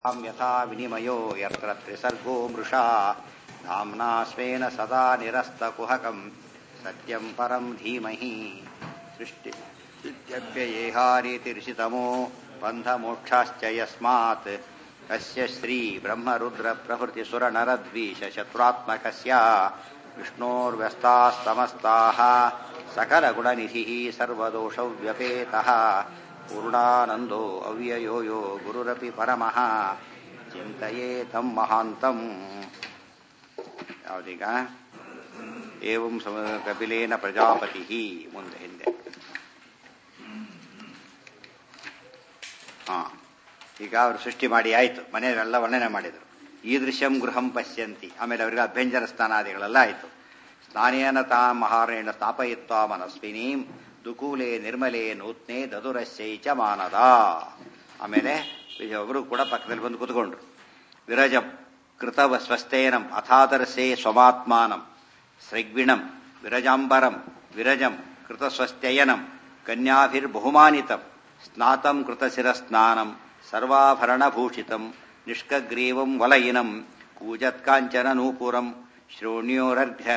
ताम् यथा विनिमयो यत्र त्रिसर्गो मृषा धाम्ना स्वेन सदा निरस्तकुहकम् सत्यम् परम् धीमहि सृष्टि इत्यप्ययेहारीतिर्षितमो बन्धमोक्षाश्च यस्मात् कस्य श्रीब्रह्मरुद्रप्रभृतिसुरनरद्वीषशत्रुरात्मकस्य विष्णोर्व्यस्तास्तमस्ताः सकलगुणनिधिः सर्वदोषौ व्यपेतः पूर्णानन्दो अव्ययो यो ಗುರುರಪಿ ಪರಮಃ ಚಿಂತೆಯೇ ತಂ ಮಹಾಂತಂ ಯಾವ್ದೀಗ ಏವಂ ಸಮ ಕಪಿಲೇನ ಪ್ರಜಾಪತಿ ಮುಂದೆ ಹಿಂದೆ ಹಾ ಈಗ ಅವರು ಸೃಷ್ಟಿ ಮಾಡಿ ಆಯ್ತು ಮನೆಯಲ್ಲೆಲ್ಲ ವರ್ಣನೆ ಮಾಡಿದರು ಈದೃಶಂ ಗೃಹಂ ಪಶ್ಯಂತಿ ಆಮೇಲೆ ಅವರಿಗೆ ಅಭ್ಯಂಜನ ಸ್ನಾನಾದಿಗಳೆಲ್ಲ ಆಯ್ತು ಸ್ನಾನೇನ ತಾ ಮಹಾರೇಣ ಸ್ಥಾಪಯಿತ್ವ ಮನಸ್ವಿನೀಂ ದುಕೂಲೆ ನಿರ್ಮಲೆ ನೂತ್ನೆ ದದುರಶ್ಚೈಚ ಮಾನದ ಆಮೇಲೆ ಅವರು ಕೂಡ ಪಕ್ಕದಲ್ಲಿ ಬಂದು ಕುತ್ಕೊಂಡ್ರು ವಿರಜಂ ಕೃತವ ಸ್ವಸ್ಥೇನಂ ಅಥಾದರ್ಸೆ ಸ್ವಮಾತ್ಮಾನಂ ಸೃಗ್ವಿಣಂ ವಿರಜಾಂಬರಂ ವಿರಜಂ ಕೃತಸ್ವಸ್ಥಯನಂ ಕನ್ಯಾಭಿರ್ಬಹುಮಾನಿತಂ ಸ್ನಾತಂ ಕೃತಶಿರಸ್ನಾನಂ ಸರ್ವಾಭರಣಭೂಷಿತಂ ನಿಷ್ಕಗ್ರೀವಂ ವಲಯಿನಂ ಕೂಜತ್ಕಾಂಚನ ನೂಪುರಂ ಶ್ರೋಣ್ಯೋರರ್ಘ್ಯ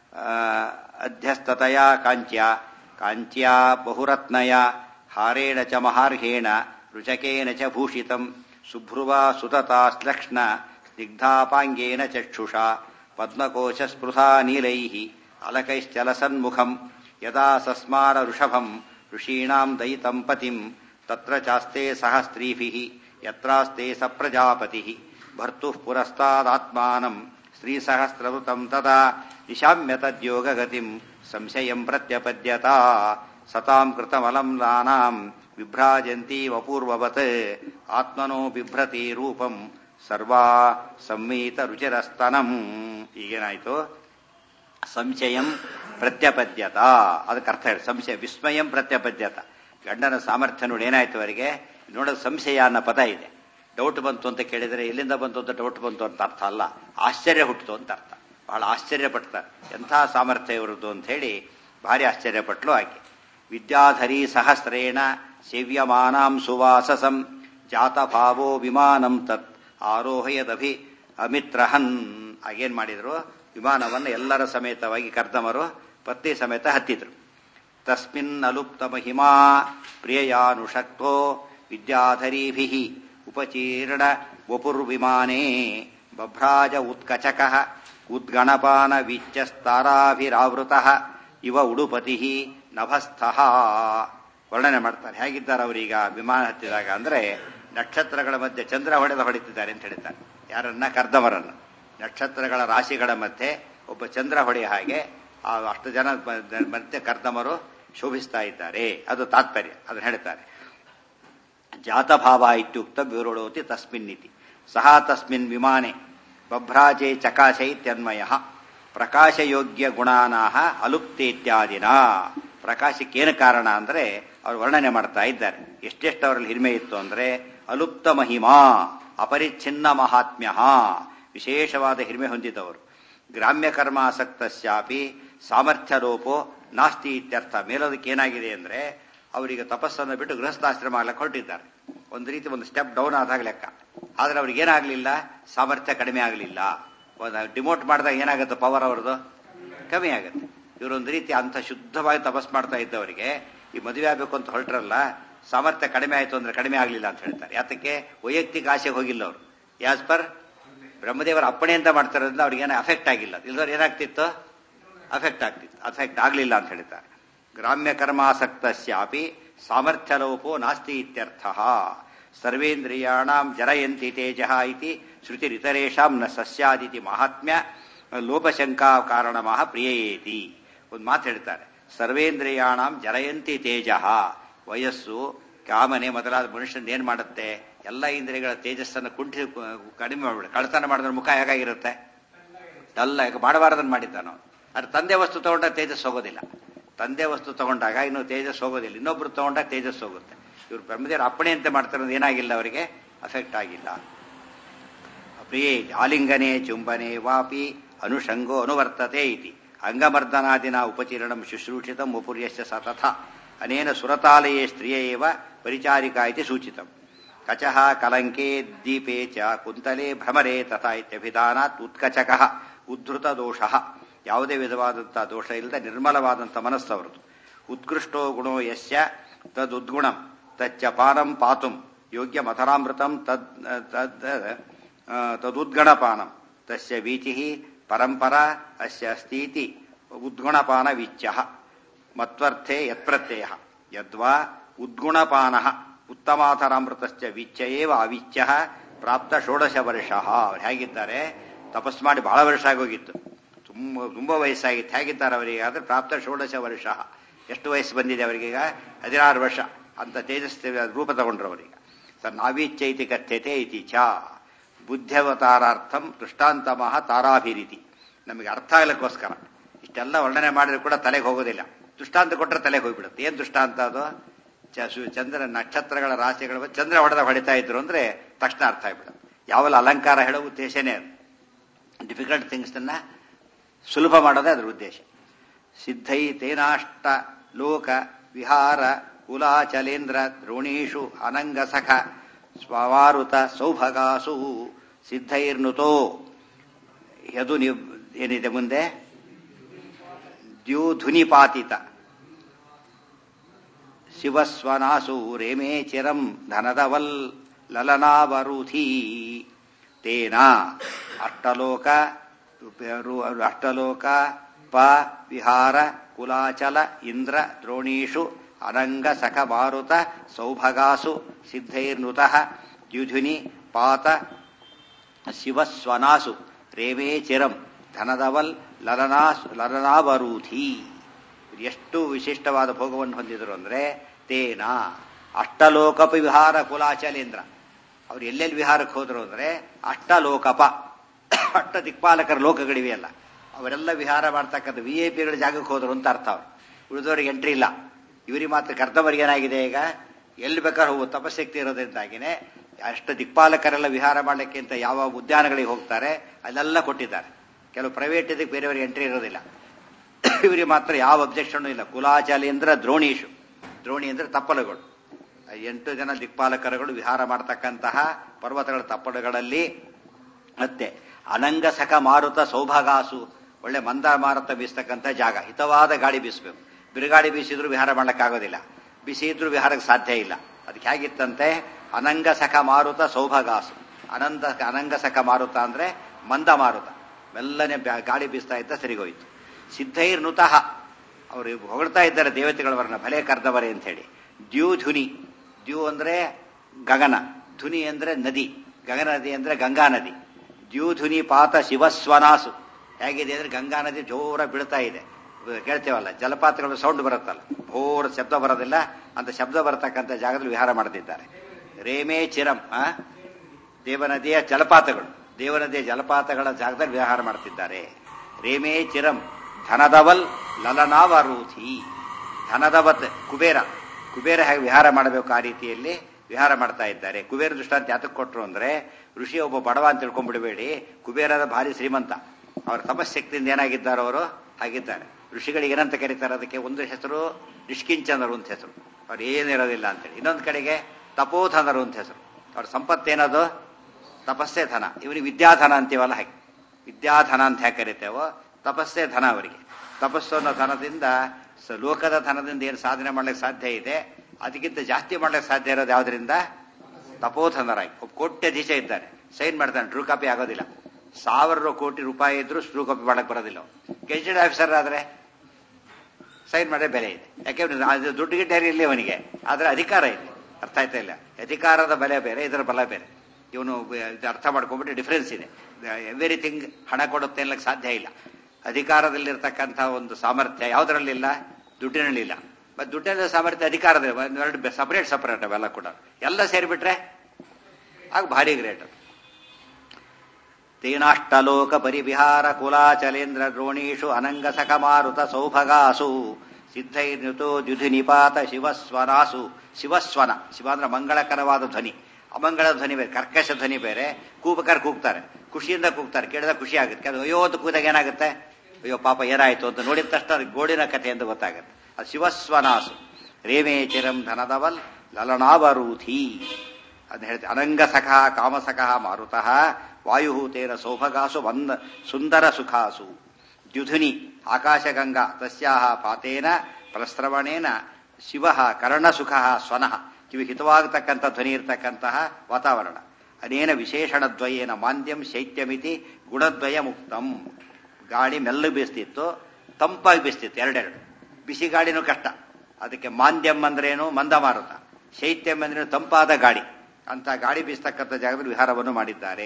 ಅಧ್ಯಸ್ತತಯಾ ಕಾಂಚ್ಯ ಕಾಂಚ್ಯಾ ಬಹುರತ್ನಯ ಹಾರೇಣ ಚ ಮಹಾರ್ಹೇಣ ರುಚಕೇನ ಚ ಭೂಷಿತಂ ಸುಭ್ರುವಾ ಸುತತಾಶ್ಲಕ್ಷ್ಣ ಸ್ನಿಗ್ಧಾಪಾಂಗೇನ ಚಕ್ಷುಷಾ ಪದ್ಮಕೋಶಸ್ಪೃಶಾ ನೀಲೈಃ ಅಲಕೈಶ್ಚಲಸನ್ಮುಖಂ ಯದಾ ಸಸ್ಮಾರ ಋಷಭಂ ಋಷೀಣಾಂ ದಯಿತಂ ಪತಿಂ ತತ್ರ ಚಾಸ್ತೆ ಸಹ ಸ್ತ್ರೀಭಿಃ ಯತ್ರಾಸ್ತೆ ಸ ಪ್ರಜಾಪತಿಃ ಭರ್ತುಃ ಪುರಸ್ತಾದಾತ್ಮಾನಂ ಸ್ತ್ರೀಸಹಸ್ರವೃತಂ ತದಾ ನಿಶಾಮ್ಯ ತದ್ಯೋಗಗತಿಂ ಸಂಶಯಂ ಪ್ರತ್ಯಪದ್ಯತ ಸತಾಂ ಕೃತಮಲಂ ನಾನಾಂ ವಿಭ್ರಾಜಂತಿ ವಪೂರ್ವವತ್ ಆತ್ಮನೋ ಬಿಭ್ರತಿ ರೂಪಂ ಸರ್ವಾ ಸಂಮೀತ ರುಚಿರಸ್ತನಂ ಈಗೇನಾಯ್ತು ಸಂಶಯಂ ಪ್ರತ್ಯಪದ್ಯತ ಅದಕ್ಕೆ ಅರ್ಥ ಹೇಳಿ ಸಂಶಯ ವಿಸ್ಮಯಂ ಪ್ರತ್ಯಪದ್ಯತ ಗಂಡನ ಸಾಮರ್ಥ್ಯ ನೋಡಿ ಏನಾಯ್ತು ಅವರಿಗೆ ನೋಡೋದು ಸಂಶಯ ಅನ್ನೋ ಪದ ಇದೆ ಡೌಟ್ ಬಂತು ಅಂತ ಕೇಳಿದರೆ ಎಲ್ಲಿಂದ ಬಂತು ಅಂತ ಡೌಟ್ ಬಂತು ಅಂತ ಅರ್ಥ ಅಲ್ಲ ಆಶ್ಚರ್ಯ ಹುಟ್ಟಿತು ಅಂತ ಅರ್ಥ ಬಹಳ ಆಶ್ಚರ್ಯಪಡ್ತಾರೆ ಎಂಥ ಸಾಮರ್ಥ್ಯ ಇವರದ್ದು ಅಂತ ಹೇಳಿ ಭಾರಿ ಆಶ್ಚರ್ಯಪಟ್ಲು ಆಕೆ ವಿದ್ಯಾಧರಿ ಸಹಸ್ರೇಣ ಸೇವ್ಯಮಾನಾಂ ಸುವಾಸಸಂ ಜಾತಭಾವೋ ವಿಮಾನಂ ತತ್ ಆರೋಹಯದಭಿ ಅಮಿತ್ರಹನ್ ಆಗೇನ್ ಮಾಡಿದ್ರು ವಿಮಾನವನ್ನು ಎಲ್ಲರ ಸಮೇತವಾಗಿ ಕರ್ದಮರು ಪತ್ನಿ ಸಮೇತ ಹತ್ತಿದ್ರು ತಸ್ಮಿನ್ ಅಲುಪ್ತ ಮಹಿಮಾ ಪ್ರಿಯಯಾನುಷಕ್ತೋ ವಿದ್ಯಾಧರೀಭಿ ಉಪಚೀರ್ಣ ವಪುರ್ವಿಮಾನೇ ಬಭ್ರಾಜ ಉತ್ಕಚಕ ಉದ್ಗಣಪಾನ ವಿಚ್ಚಸ್ತಾರಾಭಿರಾವೃತ ಇವ ಉಡುಪತಿ ನಭಸ್ಥಃ ವರ್ಣನೆ ಮಾಡ್ತಾರೆ ಹೇಗಿದ್ದಾರೆ ಅವರೀಗ ವಿಮಾನ ಹತ್ತಿದಾಗ ಅಂದ್ರೆ ನಕ್ಷತ್ರಗಳ ಮಧ್ಯೆ ಚಂದ್ರ ಹೊಡೆದ ಹೊಡಿತಿದ್ದಾರೆ ಅಂತ ಹೇಳ್ತಾರೆ ಯಾರನ್ನ ಕರ್ದಮರನ್ನು ನಕ್ಷತ್ರಗಳ ರಾಶಿಗಳ ಮಧ್ಯೆ ಒಬ್ಬ ಚಂದ್ರ ಹೊಡೆಯ ಹಾಗೆ ಆ ಅಷ್ಟು ಜನ ಮಧ್ಯೆ ಕರ್ದಮರು ಶೋಭಿಸ್ತಾ ಇದ್ದಾರೆ ಅದು ತಾತ್ಪರ್ಯ ಅದನ್ನು ಹೇಳ್ತಾರೆ ಜಾತಭಾವ ಇತ್ಯುಕ್ತ ವಿವರೋತಿ ತಸ್ಮಿನ್ನಿತಿ ಸಹ ತಸ್ಮಿನ್ ವಿಮಾನೆ ಬಭ್ರಾಜೆ ಚಕಾಶೆ ಇತ್ಯನ್ವಯ ಪ್ರಕಾಶಯೋಗ್ಯ ಗುಣಾನಾಹ ಅಲುಪ್ತೇತ್ಯಾದಿನ ಪ್ರಕಾಶಕ್ಕೇನು ಕಾರಣ ಅಂದರೆ ಅವರು ವರ್ಣನೆ ಮಾಡ್ತಾ ಇದ್ದಾರೆ ಎಷ್ಟೆಷ್ಟು ಅವರಲ್ಲಿ ಹಿರಿಮೆ ಇತ್ತು ಅಂದರೆ ಅಲುಪ್ತ ಮಹಿಮಾ ಅಪರಿಚ್ಛಿನ್ನ ಮಹಾತ್ಮ್ಯ ವಿಶೇಷವಾದ ಹಿರಿಮೆ ಹೊಂದಿದವರು ಗ್ರಾಮ್ಯ ಕರ್ಮಾಸಕ್ತಶ್ಯಾಪಿ ಸಾಮರ್ಥ್ಯ ಲೋಪೋ ನಾಸ್ತಿ ಇತ್ಯರ್ಥ ಮೇಲೋದಕ್ಕೆ ಏನಾಗಿದೆ ಅಂದರೆ ಅವರಿಗೆ ತಪಸ್ಸನ್ನು ಬಿಟ್ಟು ಗೃಹಸ್ಥಾಶ್ರಮ ಆಗ್ಲಕ್ಕೆ ಹೊರಟಿದ್ದಾರೆ ಒಂದು ರೀತಿ ಒಂದು ಸ್ಟೆಪ್ ಡೌನ್ ಆದಾಗ ಲೆಕ್ಕ ಆದ್ರೆ ಅವ್ರಿಗೆ ಏನಾಗಲಿಲ್ಲ ಸಾಮರ್ಥ್ಯ ಕಡಿಮೆ ಆಗಲಿಲ್ಲ ಡಿಮೋಟ್ ಮಾಡಿದಾಗ ಏನಾಗುತ್ತೆ ಪವರ್ ಅವ್ರದ್ದು ಕಮ್ಮಿ ಆಗುತ್ತೆ ಇವರೊಂದು ರೀತಿ ಅಂಥ ಶುದ್ಧವಾಗಿ ತಪಸ್ ಮಾಡ್ತಾ ಇದ್ದವರಿಗೆ ಈ ಮದುವೆ ಆಗಬೇಕು ಅಂತ ಹೊರಟ್ರಲ್ಲ ಸಾಮರ್ಥ್ಯ ಕಡಿಮೆ ಆಯಿತು ಅಂದ್ರೆ ಕಡಿಮೆ ಆಗಲಿಲ್ಲ ಅಂತ ಹೇಳ್ತಾರೆ ಯಾತಕ್ಕೆ ವೈಯಕ್ತಿಕ ಆಸೆಗೆ ಹೋಗಿಲ್ಲ ಅವರು ಯಾಸ್ ಪರ್ ಬ್ರಹ್ಮದೇವರ ಅಪ್ಪಣೆ ಅಂತ ಮಾಡ್ತಾರೋದ್ರಿಂದ ಅವ್ರಿಗೆ ಏನೋ ಅಫೆಕ್ಟ್ ಆಗಿಲ್ಲ ಇಲ್ದವ್ರು ಏನಾಗ್ತಿತ್ತು ಅಫೆಕ್ಟ್ ಆಗ್ತಿತ್ತು ಅಫೆಕ್ಟ್ ಆಗಲಿಲ್ಲ ಅಂತ ಹೇಳ್ತಾರೆ ಗ್ರಾಮ್ಯ ಕರ್ಮಾಸಕ್ತಸ್ಯಾಪಿ ಸಾಮರ್ಥ್ಯ ಲೋಪೋ ನಾಸ್ತಿ ಇತ್ಯರ್ಥ ಸರ್ವೇಂದ್ರಿಯಾಣಾಂ ಜರಯಂತಿ ತೇಜ ಇತಿ ಶ್ರುತಿರಿತರೇಷಾಂ ನ ಸಸ್ಯಾದಿತಿ ಮಹಾತ್ಮ್ಯ ಲೋಪಶಂಕಾ ಕಾರಣಮಃ ಪ್ರಿಯೇತಿ ಒಂದು ಮಾತು ಹೇಳ್ತಾರೆ ಸರ್ವೇಂದ್ರಿಯಾಣಾಂ ಜರಯಂತಿ ತೇಜ ವಯಸ್ಸು ಕಾಮನೆ ಮೊದಲಾದ ಮನುಷ್ಯನ ಏನ್ ಮಾಡುತ್ತೆ ಎಲ್ಲ ಇಂದ್ರಿಯಗಳ ತೇಜಸ್ಸನ್ನು ಕುಂಠಿ ಕಡಿಮೆ ಮಾಡ್ಬಿಡ ಕಳತನ ಮಾಡಿದ್ರೆ ಮುಖ ಹೇಗಾಗಿರುತ್ತೆ ಎಲ್ಲ ಮಾಡಬಾರದನ್ನು ಮಾಡಿದ್ದಾನು ಆದ್ರೆ ತಂದೆ ವಸ್ತು ತಗೊಂಡಾಗ ತೇಜಸ್ ಹೋಗೋದಿಲ್ಲ ತಂದೆ ವಸ್ತು ತಗೊಂಡಾಗ ಇನ್ನು ತೇಜಸ್ ಹೋಗೋದಿಲ್ಲ ಇನ್ನೊಬ್ರು ತಗೊಂಡಾಗ ತೇಜಸ್ ಹೋಗುತ್ತೆ ಇವ್ರು ಬ್ರಹ್ಮದೇವ್ರ ಅಪ್ಪಣೆ ಅಂತ ಮಾಡ್ತಾರೆ ಏನಾಗಿಲ್ಲ ಅವರಿಗೆ ಅಫೆಕ್ಟ್ ಆಗಿಲ್ಲ ಪ್ರಿಯೇ ಆಲಿಂಗನೆ ಚುಂಬನೆ ವಾಪಿ ಅನುಷಂಗೋ ಅನುವರ್ತತೆ ಇತಿ ಅಂಗಮರ್ದನಾದಿನ ಉಪಚೀರ್ಣಂ ಶುಶ್ರೂಷಿತಂ ಉಪುರ್ಯಶ್ಚ ಸತಥ ಅನೇನ ಸುರತಾಲಯೇ ಸ್ತ್ರೀಯ ಪರಿಚಾರಿಕಾ ಇತಿ ಸೂಚಿತಂ ಕಚಃ ಕಲಂಕೆ ದೀಪೇ ಚ ಕುಂತಲೆ ಭ್ರಮರೆ ತಥಾ ಇತ್ಯಭಿಧಾನಾತ್ ಉತ್ಕಚಕಃ ಉದ್ಧೃತ ದೋಷ ಯಾವುದೇ ವಿಧವಾದಂತಹ ದೋಷ ಇಲ್ಲದೆ ನಿರ್ಮಲವಾದಂಥ ಮನಸ್ಸು ಅವರದು ಉತ್ಕೃಷ್ಟೋ ಗುಣೋ ಯಸ್ಯ ತದುದ್ಗುಣಂ ತಚ್ಚ ಪಾನಂ ಪಾತುಂ ಯೋಗ್ಯ ಮಥರಾಮೃತಂ ತದ್ ತದ್ ಆ, ತದುದ್ಗಣಪಾನಂ ತಸ್ಯ ವೀಚಿ ಪರಂಪರಾ ಅಸ್ಯ ಅಸ್ತೀತಿ ಉದ್ಗುಣಪಾನ ವೀಚ್ಯ ಮತ್ವರ್ಥೆ ಯತ್ಪ್ರತ್ಯಯ ಯದ್ವಾ ಉದ್ಗುಣಪಾನ ಉತ್ತಮಾಥರಾಮೃತಶ್ಚ ವೀಚ್ಯ ಏವ ಅವಿಚ್ಯ ಪ್ರಾಪ್ತ ಷೋಡಶ ವರ್ಷ ಅವ್ರು ಹೇಗಿದ್ದಾರೆ ತಪಸ್ ಮಾಡಿ ಬಹಳ ವರ್ಷ ಆಗೋಗಿತ್ತು ತುಂಬ ತುಂಬ ವಯಸ್ಸಾಗಿತ್ತು ಹೇಗಿದ್ದಾರೆ ಅವರಿಗೆ ಆದರೆ ಪ್ರಾಪ್ತ ಷೋಡಶ ವರ್ಷ ಎಷ್ಟು ವಯಸ್ಸು ಬಂದಿದೆ ಅವರಿಗೀಗ ಹದಿನಾರು ವರ್ಷ ಅಂತ ತೇಜಸ್ವಿ ರೂಪ ತಗೊಂಡ್ರು ಅವರಿಗೆ ಸ ನಾವೀಚ್ಯೈತಿ ಕಥ್ಯತೆ ಇತಿ ಚ ಬುದ್ಧವತಾರಾರ್ಥಂ ದೃಷ್ಟಾಂತಮಃ ತಾರಾಭಿರೀತಿ ನಮಗೆ ಅರ್ಥ ಆಗಲಿಕ್ಕೋಸ್ಕರ ಇಷ್ಟೆಲ್ಲ ವರ್ಣನೆ ಮಾಡಿದ್ರು ಕೂಡ ತಲೆಗೆ ಹೋಗೋದಿಲ್ಲ ದೃಷ್ಟಾಂತ ಕೊಟ್ಟರೆ ತಲೆಗೆ ಹೋಗ್ಬಿಡುತ್ತೆ ಏನ್ ದೃಷ್ಟಾಂತ ಅದು ಚ- ಸು- ಚಂದ್ರ ನಕ್ಷತ್ರಗಳ ರಾಶಿಗಳ ಬಗ್ಗೆ ಚಂದ್ರ ಹೊಡೆದ ಹೊಡಿತಾ ಇದ್ರು ಅಂದ್ರೆ ತಕ್ಷಣ ಅರ್ಥ ಆಗ್ಬಿಡುತ್ತೆ ಯಾವಲ್ಲ ಅಲಂಕಾರ ಹೇಳೋ ಉದ್ದೇಶನೇ ಅದು ಡಿಫಿಕಲ್ಟ್ ಥಿಂಗ್ಸ್ನ ಸುಲಭ ಮಾಡೋದೇ ಅದರ ಉದ್ದೇಶ ಸಿದ್ಧೈ ತೇನಾಷ್ಟ ಲೋಕ ವಿಹಾರ ಕುಲಾಚಲೇಂದ್ರ ದ್ರೋಣೀಷು ಅನಂಗಸಖ ಸ್ವವಾರುತ ಸೌಭಗಾಸು ಸಿದ್ಧೈರ್ನುತೋ ಯದು ನಿ ಏನಿದೆ ಮುಂದೆ ದ್ಯೂಧುನಿಪಾತಿತ ಶಿವಸ್ವನಾಸು ರೇಮೇ ಚಿರಂ ಧನದವಲ್ ಲಲನಾವರುಥಿ ತೇನ ಅಷ್ಟಲೋಕ ರು- ಅಷ್ಟಲೋಕ ಪ ವಿಹಾರ ಕುಲಾಚಲ ಇಂದ್ರ ದ್ರೋಣೀಷು ಅನಂಗ ಸಖ ಮಾರುತ ಸೌಭಗಾಸು ಸಿದ್ಧೈರ್ನುತಃ ದ್ಯುಧುನಿ ಪಾತ ಶಿವಸ್ವನಾಸು ರೇಮೇ ಚಿರಂ ಧನದವಲ್ ಲಲನಾಸ್ ಲಲನಾವರೂಥಿ ಎಷ್ಟು ವಿಶಿಷ್ಟವಾದ ಭೋಗವನ್ನು ಹೊಂದಿದ್ರು ಅಂದ್ರೆ ತೇನ ಅಷ್ಟಲೋಕಪ ವಿಹಾರ ಕುಲಾಚಲೇಂದ್ರ ಅವ್ರು ಎಲ್ಲೆಲ್ಲಿ ವಿಹಾರಕ್ಕೆ ಹೋದ್ರು ಅಂದ್ರೆ ಅಷ್ಟಲೋಕಪ ಅಷ್ಟ ದಿಕ್ಪಾಲಕರ ಲೋಕಗಳಿವೆಯಲ್ಲ ಅವರೆಲ್ಲ ವಿಹಾರ ಮಾಡ್ತಕ್ಕಂಥ ವಿ ಐ ಪಿಗಳ ಜಾಗಕ್ಕೆ ಹೋದ್ರು ಅಂತ ಅರ್ಥ ಅವ್ರು ಉಳಿದವರಿಗೆ ಎಂಟ್ರಿ ಇಲ್ಲ ಇವರಿಗೆ ಮಾತ್ರ ಕರ್ತವ್ರಿಗೆ ಏನಾಗಿದೆ ಈಗ ಎಲ್ಲಿ ಬೇಕಾದ್ರೂ ಹೋಗು ತಪಶಕ್ತಿ ಇರೋದ್ರಿಂದಾಗಿನೇ ಅಷ್ಟು ದಿಕ್ಪಾಲಕರೆಲ್ಲ ವಿಹಾರ ಮಾಡಲಿಕ್ಕೆ ಅಂತ ಯಾವ ಉದ್ಯಾನಗಳಿಗೆ ಹೋಗ್ತಾರೆ ಅಲ್ಲೆಲ್ಲ ಕೊಟ್ಟಿದ್ದಾರೆ ಕೆಲವು ಪ್ರೈವೇಟ್ ಇದಕ್ಕೆ ಬೇರೆಯವರಿಗೆ ಎಂಟ್ರಿ ಇರೋದಿಲ್ಲ ಇವರಿಗೆ ಮಾತ್ರ ಯಾವ ಅಬ್ಜೆಕ್ಷನ್ ಇಲ್ಲ ಕುಲಾಚಾಲಿ ಅಂದ್ರೆ ದ್ರೋಣೀಶು ದ್ರೋಣಿ ಅಂದ್ರೆ ತಪ್ಪಲುಗಳು ಎಂಟು ಜನ ದಿಕ್ಪಾಲಕರುಗಳು ವಿಹಾರ ಮಾಡತಕ್ಕಂತಹ ಪರ್ವತಗಳ ತಪ್ಪಲುಗಳಲ್ಲಿ ಮತ್ತೆ ಅನಂಗಸಕ ಮಾರುತ ಸೌಭಾಗಾಸು ಒಳ್ಳೆ ಮಂದ ಮಾರುತ ಬೀಸ್ತಕ್ಕಂಥ ಜಾಗ ಹಿತವಾದ ಗಾಳಿ ಬೀಸಬೇಕು ಬಿರುಗಾಳಿ ಬೀಸಿದ್ರು ವಿಹಾರ ಮಾಡಕ್ಕಾಗೋದಿಲ್ಲ ಬಿಸಿ ಇದ್ರೂ ವಿಹಾರಕ್ಕೆ ಸಾಧ್ಯ ಇಲ್ಲ ಅದಕ್ಕೆ ಹೇಗಿತ್ತಂತೆ ಅನಂಗಸಕ ಮಾರುತ ಸೌಭಾಗಾಸು ಅನಂತ ಅನಂಗಸಕ ಮಾರುತ ಅಂದ್ರೆ ಮಂದ ಮಾರುತ ಮೆಲ್ಲನೆ ಬ್ಯಾ- ಗಾಳಿ ಬೀಸ್ತಾ ಇದ್ದ ಸರಿಗೋಯ್ತು ಸಿದ್ಧೈರ್ ನುತಃ ಅವರು ಹೊಗಳ್ತಾ ಇದ್ದಾರೆ ದೇವತೆಗಳವರನ್ನ ಭಲೆ ಕರ್ದವರೆ ಅಂತ ಹೇಳಿ ದ್ಯೂ ಧುನಿ ದ್ಯೂ ಅಂದ್ರೆ ಗಗನ ಧುನಿ ಅಂದ್ರೆ ನದಿ ಗಗನ ನದಿ ಅಂದ್ರೆ ಗಂಗಾ ನದಿ ದ್ಯೂ ಧುನಿ ಪಾತ ಶಿವಸ್ವನಾಸು ಹೇಗಿದೆ ಅಂದ್ರೆ ಗಂಗಾ ನದಿ ಜೋರ ಬೀಳ್ತಾ ಇದೆ ಕೇಳ್ತೇವಲ್ಲ ಜಲಪಾತಗಳ ಸೌಂಡ್ ಬರುತ್ತಲ್ಲ ಭೋರ ಶಬ್ದ ಬರೋದಿಲ್ಲ ಅಂತ ಶಬ್ದ ಬರತಕ್ಕಂಥ ಜಾಗದಲ್ಲಿ ವಿಹಾರ ಮಾಡ್ತಿದ್ದಾರೆ ರೇಮೇ ಚಿರಂ ಆ ದೇವನದಿಯ ಜಲಪಾತಗಳು ದೇವನದಿಯ ಜಲಪಾತಗಳ ಜಾಗದಲ್ಲಿ ವಿಹಾರ ಮಾಡ್ತಿದ್ದಾರೆ ರೇಮೇ ಚಿರಂ ಧನದವಲ್ ಲಲನಾವರೂಥಿ ಧನದವತ್ ಕುಬೇರ ಕುಬೇರ ಹೇಗೆ ವಿಹಾರ ಮಾಡಬೇಕು ಆ ರೀತಿಯಲ್ಲಿ ವಿಹಾರ ಮಾಡ್ತಾ ಇದ್ದಾರೆ ಕುಬೇರ ದೃಷ್ಟಾಂತ ಯಾತಕ್ಕೆ ಕೊಟ್ರು ಅಂದ್ರೆ ಋಷಿ ಒಬ್ಬ ಬಡವ ಅಂತ ತಿಳ್ಕೊಂಡ್ಬಿಡಬೇಡಿ ಕುಬೇರದ ಭಾರಿ ಶ್ರೀಮಂತ ಅವರ ತಪಶಕ್ತಿಯಿಂದ ಏನಾಗಿದ್ದಾರೆ ಅವರು ಹಾಗಿದ್ದಾರೆ ಋಷಿಗಳಿಗೆ ಏನಂತ ಕರೀತಾರೆ ಅದಕ್ಕೆ ಒಂದು ಹೆಸರು ನಿಷ್ಕಿಂಚನರು ಅಂತ ಹೆಸರು ಅವ್ರು ಏನಿರೋದಿಲ್ಲ ಅಂತೇಳಿ ಇನ್ನೊಂದು ಕಡೆಗೆ ತಪೋಧನರು ಅಂತ ಹೆಸರು ಅವ್ರ ಸಂಪತ್ತೇನದು ತಪಸ್ಸೇ ಧನ ಇವನಿಗೆ ವಿದ್ಯಾಧನ ಅಂತೀವಲ್ಲ ಹಾಗೆ ವಿದ್ಯಾಧನ ಅಂತ ಹೇಗೆ ಕರಿತೇವೋ ತಪಸ್ಸೇ ಧನ ಅವರಿಗೆ ತಪಸ್ಸು ಅನ್ನೋ ಧನದಿಂದ ಸ- ಲೋಕದ ಧನದಿಂದ ಏನು ಸಾಧನೆ ಮಾಡ್ಲಿಕ್ಕೆ ಸಾಧ್ಯ ಇದೆ ಅದಕ್ಕಿಂತ ಜಾಸ್ತಿ ಮಾಡ್ಲಿಕ್ಕೆ ಸಾಧ್ಯ ಇರೋದು ಯಾವ್ದ್ರಿಂದ ತಪೋಧನರಾಗಿ ಒಬ್ಬ ಕೋಟ್ಯಧೀಶ ಇದ್ದಾನೆ ಸೈನ್ ಮಾಡ್ತಾನೆ ಟ್ರೂ ಕಾಪಿ ಆಗೋದಿಲ್ಲ ಸಾವಿರ ಕೋಟಿ ರೂಪಾಯಿ ಇದ್ರೂ ಟ್ರೂ ಕಾಪಿ ಮಾಡಕ್ ಬರೋದಿಲ್ಲ ಗೆಜೆಟೆಡ್ ಆಫೀಸರ್ ಆದ್ರೆ ಸೈನ್ ಮಾಡೇ ಬೆಲೆ ಇದೆ ಯಾಕೆಂದ್ರೆ ಅದು ದುಡ್ಡು ಗಿಡ್ಡ ಇರಲಿ ಅವನಿಗೆ ಆದ್ರೆ ಅಧಿಕಾರ ಇದೆ ಅರ್ಥ ಆಯ್ತಾ ಇಲ್ಲ ಅಧಿಕಾರದ ಬೆಲೆ ಬೇರೆ ಇದರ ಬಲ ಬೇರೆ ಇವನು ಇದು ಅರ್ಥ ಮಾಡ್ಕೊಂಡ್ಬಿಟ್ಟು ಡಿಫರೆನ್ಸ್ ಇದೆ ಎವ್ರಿಥಿಂಗ್ ಹಣ ಕೊಡುತ್ತೆ ಅನ್ನಕ್ಕೆ ಸಾಧ್ಯ ಇಲ್ಲ ಅಧಿಕಾರದಲ್ಲಿರ್ತಕ್ಕಂಥ ಒಂದು ಸಾಮರ್ಥ್ಯ ಯಾವುದರಲ್ಲಿಲ್ಲ ದುಡ್ಡಿನಲ್ಲಿಲ್ಲ ಮತ್ತೆ ದುಡ್ಡಿನ ಸಾಮರ್ಥ್ಯ ಅಧಿಕಾರದಲ್ಲಿ ಎರಡು ಸಪರೇಟ್ ಸಪರೇಟ್ ಅವೆಲ್ಲ ಕೂಡ ಎಲ್ಲ ಸೇರಿಬಿಟ್ರೆ ಆಗ ಭಾರಿ ಗ್ರೇಟ್ ತೇನಾಷ್ಟಲೋಕ ಪರಿವಿಹಾರ ಕುಲಾಚಲೇಂದ್ರ ದ್ರೋಣೀಷು ಅನಂಗಸಕ ಮಾರುತ ಸೌಭಗಾಸು ಸಿದ್ಧೈರ್ಯುತೋ ದ್ಯುಧಿ ನಿಪಾತ ಶಿವಸ್ವನಾಸು ಶಿವಸ್ವನ ಶಿವ ಅಂದ್ರೆ ಮಂಗಳಕರವಾದ ಧ್ವನಿ ಅಮಂಗಳ ಧ್ವನಿ ಬೇರೆ ಕರ್ಕಶ ಧ್ವನಿ ಬೇರೆ ಕೂಪಕರ್ ಕೂಗ್ತಾರೆ ಖುಷಿಯಿಂದ ಕೂಗ್ತಾರೆ ಕೇಳಿದ ಖುಷಿ ಆಗುತ್ತೆ ಅದು ಅಯ್ಯೋ ಅಂತ ಕೂದಾಗ ಏನಾಗುತ್ತೆ ಅಯ್ಯೋ ಪಾಪ ಏನಾಯ್ತು ಅಂತ ನೋಡಿದ ತಕ್ಷಣ ಅದಕ್ಕೆ ಗೋಡಿನ ಕಥೆ ಅಂತ ಗೊತ್ತಾಗುತ್ತೆ ಅದು ಶಿವಸ್ವನಾಸು ರೇಮೇ ಚಿರಂ ಧನದವಲ್ ಲಲನಾವರೂಥಿ ಅದನ್ನ ಹೇಳ್ತೀವಿ ಅನಂಗಸಖಃ ಕಾಮಸಖಃ ಮಾರುತಃ ವಾಯುಹೂತೇನ ಸೌಭಗಾಸು ವಂದ ಸುಂದರ ಸುಖಾಸು ದ್ಯುಧುನಿ ಆಕಾಶಗಂಗಾ ತಸ್ಯಾಹ ಪಾತೇನ ಪ್ರಸ್ರವಣೇನ ಶಿವ ಕರ್ಣಸುಖ ಸ್ವನಃ ಕಿವಿ ಹಿತವಾಗತಕ್ಕಂಥ ಧ್ವನಿ ಇರತಕ್ಕಂತಹ ವಾತಾವರಣ ಅನೇನ ವಿಶೇಷಣದ್ವಯೇನ ಮಾಂದ್ಯಂ ಶೈತ್ಯಮಿತಿ ಗುಣದ್ವಯ ಮುಕ್ತಂ ಗಾಳಿ ಮೆಲ್ಲ ಬೀಸ್ತಿತ್ತು ತಂಪಾಗಿ ಬೀಸ್ತಿತ್ತು ಎರಡೆರಡು ಬಿಸಿ ಗಾಳಿನೂ ಕಷ್ಟ ಅದಕ್ಕೆ ಮಾಂದ್ಯಂ ಅಂದ್ರೇನು ಮಂದಮಾರುತ ಶೈತ್ಯಂ ಅಂದ್ರೇನು ತಂಪಾದ ಗಾಳಿ ಅಂತ ಗಾಳಿ ಬೀಸ್ತಕ್ಕಂಥ ಜಾಗದಲ್ಲಿ ವಿಹಾರವನ್ನು ಮಾಡಿದ್ದಾರೆ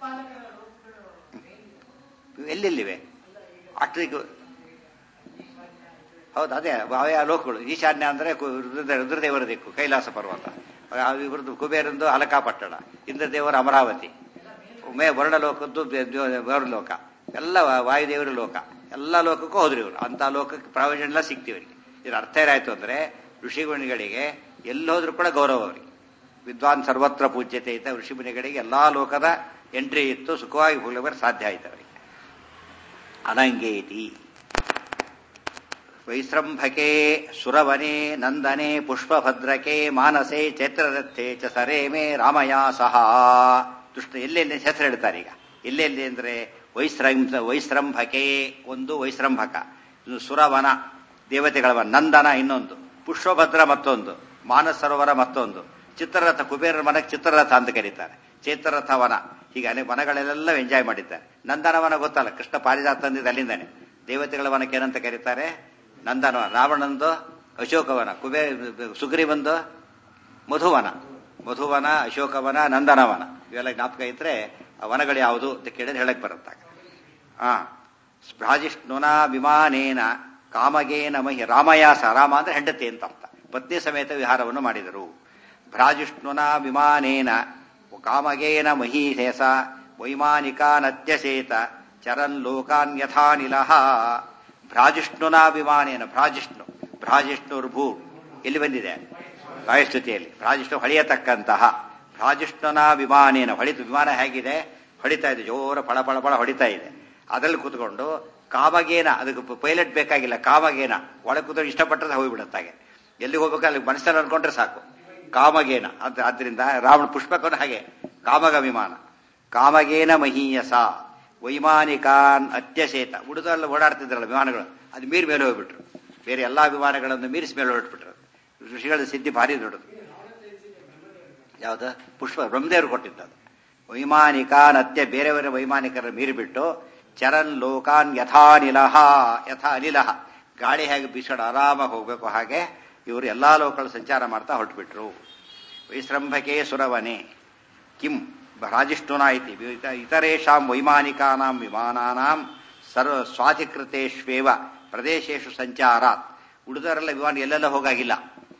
ಎಲ್ಲೆಲ್ಲಿವೆ ಅಷ್ಟು ಹೌದು ಅದೇ ಯಾವ ಲೋಕಗಳು ಈಶಾನ್ಯ ಅಂದ್ರೆ ಕು- ರುದ್ರ ರುದ್ರದೇವರ ದಿಕ್ಕು ಕೈಲಾಸ ಪರ್ವತ ಆ ಇವ್ರದ್ದು ಕುಬೇರಂದು ಅಲಕಾಪಟ್ಟಣ ಇಂದ್ರದೇವರ ಅಮರಾವತಿ ಮೇ ವರ್ಣಲೋಕದ್ದು ಲೋಕ ಎಲ್ಲ ವಾ- ವಾಯುದೇವರ ಲೋಕ ಎಲ್ಲ ಲೋಕಕ್ಕೂ ಹೋದ್ರು ಇವರು ಅಂತ ಲೋಕಕ್ಕೆ ಪ್ರಾವಿಷನ್ ಎಲ್ಲ ಸಿಗ್ತೀವಿ ಇವರಿಗೆ ಇದ್ರ ಅರ್ಥ ಏನಾಯ್ತು ಅಂದ್ರೆ ಋಷಿಮುನಿಗಳಿಗೆ ಎಲ್ಲೋದ್ರೂ ಕೂಡ ಗೌರವ ಅವರಿಗೆ ವಿದ್ವಾನ್ ಸರ್ವತ್ರ ಪೂಜ್ಯತೆ ಇದ್ದ ಋಷಿಮುನಿಗಳಿಗೆ ಎಲ್ಲಾ ಲೋಕದ ಎಂಟ್ರಿ ಇತ್ತು ಸುಖವಾಗಿ ಹೋಗಲಿಕ್ಕೆ ಸಾಧ್ಯ ಆಯ್ತು ಅವರಿಗೆ ಅನಂಗೇತಿ ವೈಸ್ರಂಭಕೆ ಸುರವನೆ ನಂದನೆ ಪುಷ್ಪಭದ್ರಕೆ ಮಾನಸೆ ಚೈತ್ರರಥೆ ಚ ಸರೆ ಮೇ ರಾಮಯ ಸಹ ದುಷ್ಟ ಎಲ್ಲೆಲ್ಲಿ ಹೆಸರು ಹೇಳ್ತಾರೆ ಈಗ ಎಲ್ಲೆಲ್ಲಿ ಅಂದ್ರೆ ವೈಸ್ರಂಭ ವೈಸ್ರಂಭಕೆ ಒಂದು ವೈಸ್ರಂಭಕ ಇದು ಸುರವನ ದೇವತೆಗಳ ವನ. ನಂದನ ಇನ್ನೊಂದು ಪುಷ್ಪಭದ್ರ ಮತ್ತೊಂದು ಮಾನಸ ಸರೋವರ ಮತ್ತೊಂದು ಚಿತ್ರರಥ ಕುಬೇರರ ಮನಕ್ಕೆ ಚಿತ್ರರಥ ಅಂತ ಕರೀತಾರೆ ಚೈತ್ರರಥ ವನ ಹೀಗೆ ಅನೇಕ ವನಗಳೆಲ್ಲ ಎಂಜಾಯ್ ಮಾಡಿದ್ದಾರೆ ನಂದನವನ ಗೊತ್ತಲ್ಲ ಕೃಷ್ಣ ಪಾರಿಜಾತ ತಂದಿದ್ದು ಅಲ್ಲಿಂದಾನೆ ದೇವತೆಗಳ ವನಕ್ಕೆ ಏನಂತ ಕರೀತಾರೆ ನಂದನವನ ರಾವಣಂದು ಅಶೋಕವನ ಕುಬೇ ಸುಗ್ರೀವಂದು ಮಧುವನ ಮಧುವನ ಅಶೋಕವನ ನಂದನವನ ಇವೆಲ್ಲ ಜ್ಞಾಪಕ ಇದ್ರೆ ಆ ವನಗಳು ಯಾವುದು ಅಂತ ಕೇಳಿದ್ರೆ ಹೇಳಕ್ ಬರುತ್ತಾಗ ಆ ಭ್ರಾಜಿಷ್ಣುನ ವಿಮಾನೇನ ಕಾಮಗೇನ ಮಹಿ ರಾಮಯಾಸ ರಾಮ ಅಂದ್ರೆ ಹೆಂಡತಿ ಅಂತ ಅರ್ಥ ಪತ್ನಿ ಸಮೇತ ವಿಹಾರವನ್ನು ಮಾಡಿದರು ಭ್ರಾಜಿಷ್ಣುನ ವಿಮಾನೇನ ಕಾಮಗೇನ ಮಹೀಹೇಸ ವೈಮಾನಿಕಾನತ್ಯಸೇತ ಚರನ್ ಲೋಕಾನ್ ಯಥಾನಿಲಹ ಭ್ರಾಜಿಷ್ಣುನ ವಿಮಾನೇನ ಭ್ರಾಜಿಷ್ಣು ಭ್ರಾಜಿಷ್ಣುರ್ಭೂ ಎಲ್ಲಿ ಬಂದಿದೆ ವಾಯುಸ್ತುತಿಯಲ್ಲಿ ಭ್ರಾಜಿಷ್ಣು ಹೊಳೆಯತಕ್ಕಂತಹ ಭ್ರಾಜಿಷ್ಣುನ ವಿಮಾನೇನ ಹೊಳಿತು ವಿಮಾನ ಹೇಗಿದೆ ಹೊಡಿತಾ ಇದೆ ಜೋರ ಪಳ ಪಳ ಪಳ ಹೊಡಿತಾ ಇದೆ ಅದರಲ್ಲಿ ಕೂತ್ಕೊಂಡು ಕಾಮಗೇನ ಅದಕ್ಕೆ ಪೈಲಟ್ ಬೇಕಾಗಿಲ್ಲ ಕಾಮಗೇನ ಒಳಗೆ ಕೂತ್ಕೊಂಡು ಇಷ್ಟಪಟ್ಟರೆ ಹೋಗಿಬಿಡುತ್ತಾಗೆ ಎಲ್ಲಿ ಹೋಗ್ಬೇಕು ಅಲ್ಲಿ ಮನಸ್ಸಲ್ಲಿ ಅನ್ಕೊಂಡ್ರೆ ಸಾಕು ಕಾಮಗೇನ ಅದ್ ಆದ್ರಿಂದ ರಾವಣ ಪುಷ್ಪಕನು ಹಾಗೆ ಕಾಮಗ ವಿಮಾನ ಕಾಮಗೇನ ಮಹೀಯಸ ವೈಮಾನಿಕಾನ್ ಅತ್ಯಸೇತ ಉಳಿದೆಲ್ಲ ಓಡಾಡ್ತಿದ್ರಲ್ಲ ವಿಮಾನಗಳು ಅದು ಮೀರಿ ಮೇಲೆ ಹೋಗ್ಬಿಟ್ರು ಬೇರೆ ಎಲ್ಲಾ ವಿಮಾನಗಳನ್ನು ಮೀರಿಸಿ ಮೇಲೆ ಹೊರಟ್ಬಿಟ್ರು ಋಷಿಗಳ ಸಿದ್ಧಿ ಭಾರಿ ದೊಡ್ಡದು ಯಾವ್ದು ಪುಷ್ಪ ಬ್ರಹ್ಮದೇವರು ಕೊಟ್ಟಿದ್ದದು ವೈಮಾನಿಕಾನ್ ಅತ್ಯ ಬೇರೆಯವರ ವೈಮಾನಿಕರ ಮೀರಿಬಿಟ್ಟು ಚರನ್ ಲೋಕಾನ್ ಯಥಾನಿಲಹ ಯಥಾ ಅನಿಲಹ ಗಾಳಿ ಹೇಗೆ ಬೀಸೋಣ ಆರಾಮಾಗಿ ಹೋಗ್ಬೇಕು ಹಾಗೆ ಇವರು ಎಲ್ಲಾ ಲೋಕಗಳು ಸಂಚಾರ ಮಾಡ್ತಾ ಹೊರಟ್ಬಿಟ್ರು ವೈಶ್ರಂಭಕೆ ಸುರವನೆ ಕಿಂ ರಾಜಿಷ್ಠುನ ಇತಿ ಇತ- ಇತರೇಷಾಂ ವೈಮಾನಿಕಾನಾಂ ವಿಮಾನಾನಾಂ ಸರ್ವ ಸ್ವಾಧಿಕೃತೇಷ್ವೇವ ಪ್ರದೇಶೇಶು ಸಂಚಾರಾತ್ ಉಳಿದವರೆಲ್ಲ ವಿಮಾನ ಎಲ್ಲೆಲ್ಲ ಹೋಗಾಗಿಲ್ಲ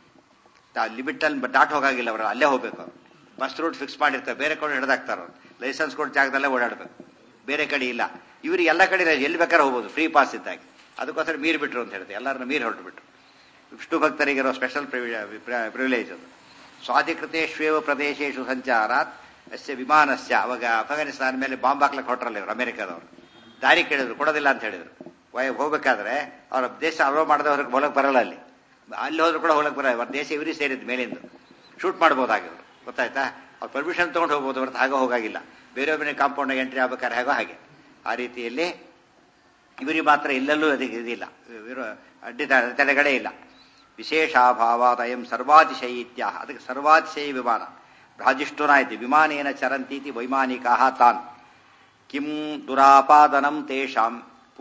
ಲಿಮಿಟ್ ಅಲ್ಲಿ ದಾಟ್ ಹೋಗಾಗಿಲ್ಲ ಅವರು ಅಲ್ಲೇ ಹೋಗ್ಬೇಕು ಬಸ್ ರೂಟ್ ಫಿಕ್ಸ್ ಮಾಡಿರ್ತಾರೆ ಬೇರೆ ಕಡೆ ಹಿಡ್ದಾಕ್ತಾರ ಅವ್ರು ಲೈಸೆನ್ಸ್ ಕೊಟ್ಟು ಜಾಗದಲ್ಲೇ ಓಡಾಡ್ಬೇಕು ಬೇರೆ ಕಡೆ ಇಲ್ಲ ಇವ್ರಿಗೆ ಎಲ್ಲ ಕಡೆ ಎಲ್ಲಿ ಬೇಕಾದ್ರೆ ಹೋಗ್ಬೋದು ಫ್ರೀ ಪಾಸ್ ಇದ್ದಾಗೆ ಅದಕ್ಕೋಸ್ಕರ ಮೀರಿ ಬಿಟ್ರು ಅಂತ ಹೇಳ್ತಾರೆ ಎಲ್ಲರನ್ನ ಮೀರಿ ಹೊರಟು ಬಿಟ್ರು ವಿಷ್ಣು ಭಕ್ತರಿಗಿರೋ ಸ್ಪೆಷಲ್ ಪ್ರಿವಿಲೇಜ್ ಅದು ಸ್ವಾಧಿಕೃತೇಶ್ವೇವ ಪ್ರದೇಶೇಶು ಸಂಚಾರಾತ್ ಅಸ್ಯ ವಿಮಾನಸ್ಯ ಅವಾಗ ಅಫ್ಘಾನಿಸ್ತಾನ ಮೇಲೆ ಬಾಂಬ್ ಹಾಕ್ಲಕ್ಕೆ ಹೊರಟ್ರಲ್ಲ ಇವರು ಅಮೆರಿಕದವರು ದಾರಿ ಕೇಳಿದ್ರು ಕೊಡೋದಿಲ್ಲ ಅಂತ ಹೇಳಿದ್ರು ವಯ- ಹೋಗ್ಬೇಕಾದ್ರೆ ಅವ್ರ ದೇಶ ಅಲೋ ಮಾಡದವ್ರಿಗೆ ಹೊಲಕ್ ಬರಲ್ಲ ಅಲ್ಲಿ ಅಲ್ಲಿ ಹೋದ್ರು ಕೂಡ ಹೊಲಕ್ ಬರಲ್ಲ ಅವ್ರ ದೇಶ ಇವರಿಗೆ ಸೇರಿದ್ ಮೇಲಿಂದ ಶೂಟ್ ಮಾಡ್ಬೋದಾಗಿದ್ರು ಗೊತ್ತಾಯ್ತಾ ಅವ್ರು ಪರ್ಮಿಷನ್ ತಗೊಂಡು ಹೋಗ್ಬೋದು ಹೊರತು ಹಾಗೆ ಹೋಗಾಗಿಲ್ಲ ಬೇರೆ ಬೇರೆ ಕಾಂಪೌಂಡ್ ಎಂಟ್ರಿ ಆಗ್ಬೇಕಾದ್ರೆ ಹೇಗೋ ಹಾಗೆ ಆ ರೀತಿಯಲ್ಲಿ ಇವರಿಗೆ ಮಾತ್ರ ಇಲ್ಲಲ್ಲೂ ಅದಕ್ಕೆ ಇದಿಲ್ಲ ಇವರು ಅಡ್ಡಿ ತ- ತಡೆಗಳೇ ಇಲ್ಲ ವಿಶೇಷಾಭಾವಾದ ಅಯಂ ಸರ್ವಾತಿಶಯ ಇತ್ಯಾಹ ಅದಕ್ಕೆ ಸರ್ವಾತಿಶಯ ವಿಮಾನ ಭ್ರಾಜಿಷ್ಠುನ ಇತಿ ವಿಮಾನೇನ ಚರಂತೀತಿ ವೈಮಾನಿಕಾ ತಾನ್ ಕಿಂ ದುರಾಪಾದನಂ ತೇಷಾಂ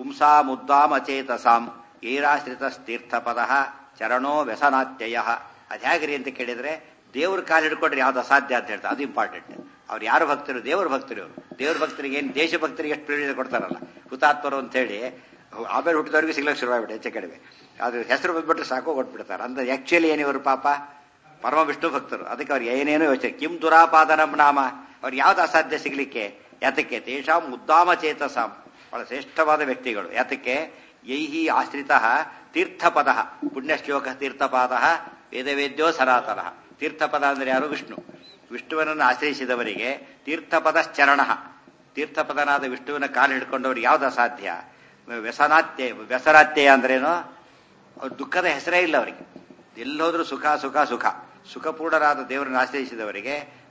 ಪುಂಸಾಮುದ್ದಾಮಚೇತಸಾಂ ಏರಾಶ್ರಿತಸ್ತೀರ್ಥಪದ ಚರಣೋ ವ್ಯಸನಾತ್ಯಯ ಅದು ಹೇಗ್ರಿ ಅಂತ ಕೇಳಿದ್ರೆ ದೇವ್ರ ಕಾಲು ಹಿಡ್ಕೊಂಡ್ರೆ ಯಾವ್ದು ಅಸಾಧ್ಯ ಅಂತ ಹೇಳ್ತಾರೆ ಅದು ಇಂಪಾರ್ಟೆಂಟ್ ಅವ್ರು ಯಾರು ಭಕ್ತರು ದೇವ್ರ ಭಕ್ತರು ಇವರು ದೇವ್ರ ಭಕ್ತರಿಗೆ ಏನು ದೇಶ ಭಕ್ತರಿಗೆ ಎಷ್ಟು ಪ್ರೇರಣೆ ಕೊಡ್ತಾರಲ್ಲ ಹುತಾತ್ಮರು ಅಂತ ಹೇಳಿ ಆಮೇಲೆ ಹುಟ್ಟಿದವ್ರಿಗೆ ಸಿಗ್ಲಕ್ಕೆ ಶುರುವಾಗ್ಬಿಟ್ಟು ಹೆಚ್ಚೆ ಕಡಿಮೆ ಅದು ಹೆಸರು ಬಂದ್ಬಿಟ್ರೆ ಸಾಕು ಕೊಟ್ಬಿಡ್ತಾರೆ ಅಂದ್ರೆ ಆಕ್ಚುಲಿ ಏನಿವರು ಪಾಪ ಪರಮ ವಿಷ್ಣು ಭಕ್ತರು ಅದಕ್ಕೆ ಅವ್ರಿಗೆ ಏನೇನೋ ಯೋಚನೆ ಕಿಂ ದುರಾಪಾದನಂ ನಾಮ ಅವ್ರಿಗೆ ಯಾವ್ದು ಅಸಾಧ್ಯ ಸಿಗ್ಲಿಕ್ಕೆ ಯಾತಕ್ಕೆ ತೇಷಾಂ ಉದ್ದಾಮ ಚೇತಸಾಂ ಬಹಳ ಶ್ರೇಷ್ಠವಾದ ವ್ಯಕ್ತಿಗಳು ಯಾತಕ್ಕೆ ಯೈಹಿ ಆಶ್ರಿತ ತೀರ್ಥಪದ ಪುಣ್ಯಶ್ಲೋಕ ತೀರ್ಥಪಾದ ವೇದವೇದ್ಯೋ ಸನಾತನ ತೀರ್ಥಪದ ಅಂದ್ರೆ ಯಾರು ವಿಷ್ಣು ವಿಷ್ಣುವನನ್ನು ಆಶ್ರಯಿಸಿದವರಿಗೆ ತೀರ್ಥಪದ ಚರಣ ತೀರ್ಥಪದನಾದ ವಿಷ್ಣುವಿನ ಕಾಲು ಹಿಡ್ಕೊಂಡವ್ರಿಗೆ ಯಾವ್ದು ಅಸಾಧ್ಯ ವ್ಯಸನಾತ್ಯ ವ್ಯಸನಾತ್ಯಯ ಅಂದ್ರೇನು ಅವ್ರ ದುಃಖದ ಹೆಸರೇ ಇಲ್ಲ ಅವರಿಗೆ ಎಲ್ಲೋದ್ರೂ ಸುಖ ಸುಖ ಸುಖ ಸುಖಪೂರ್ಣರಾದ ದೇವರನ್ನು ಆಶ್ರಯಿಸಿದವರಿಗೆ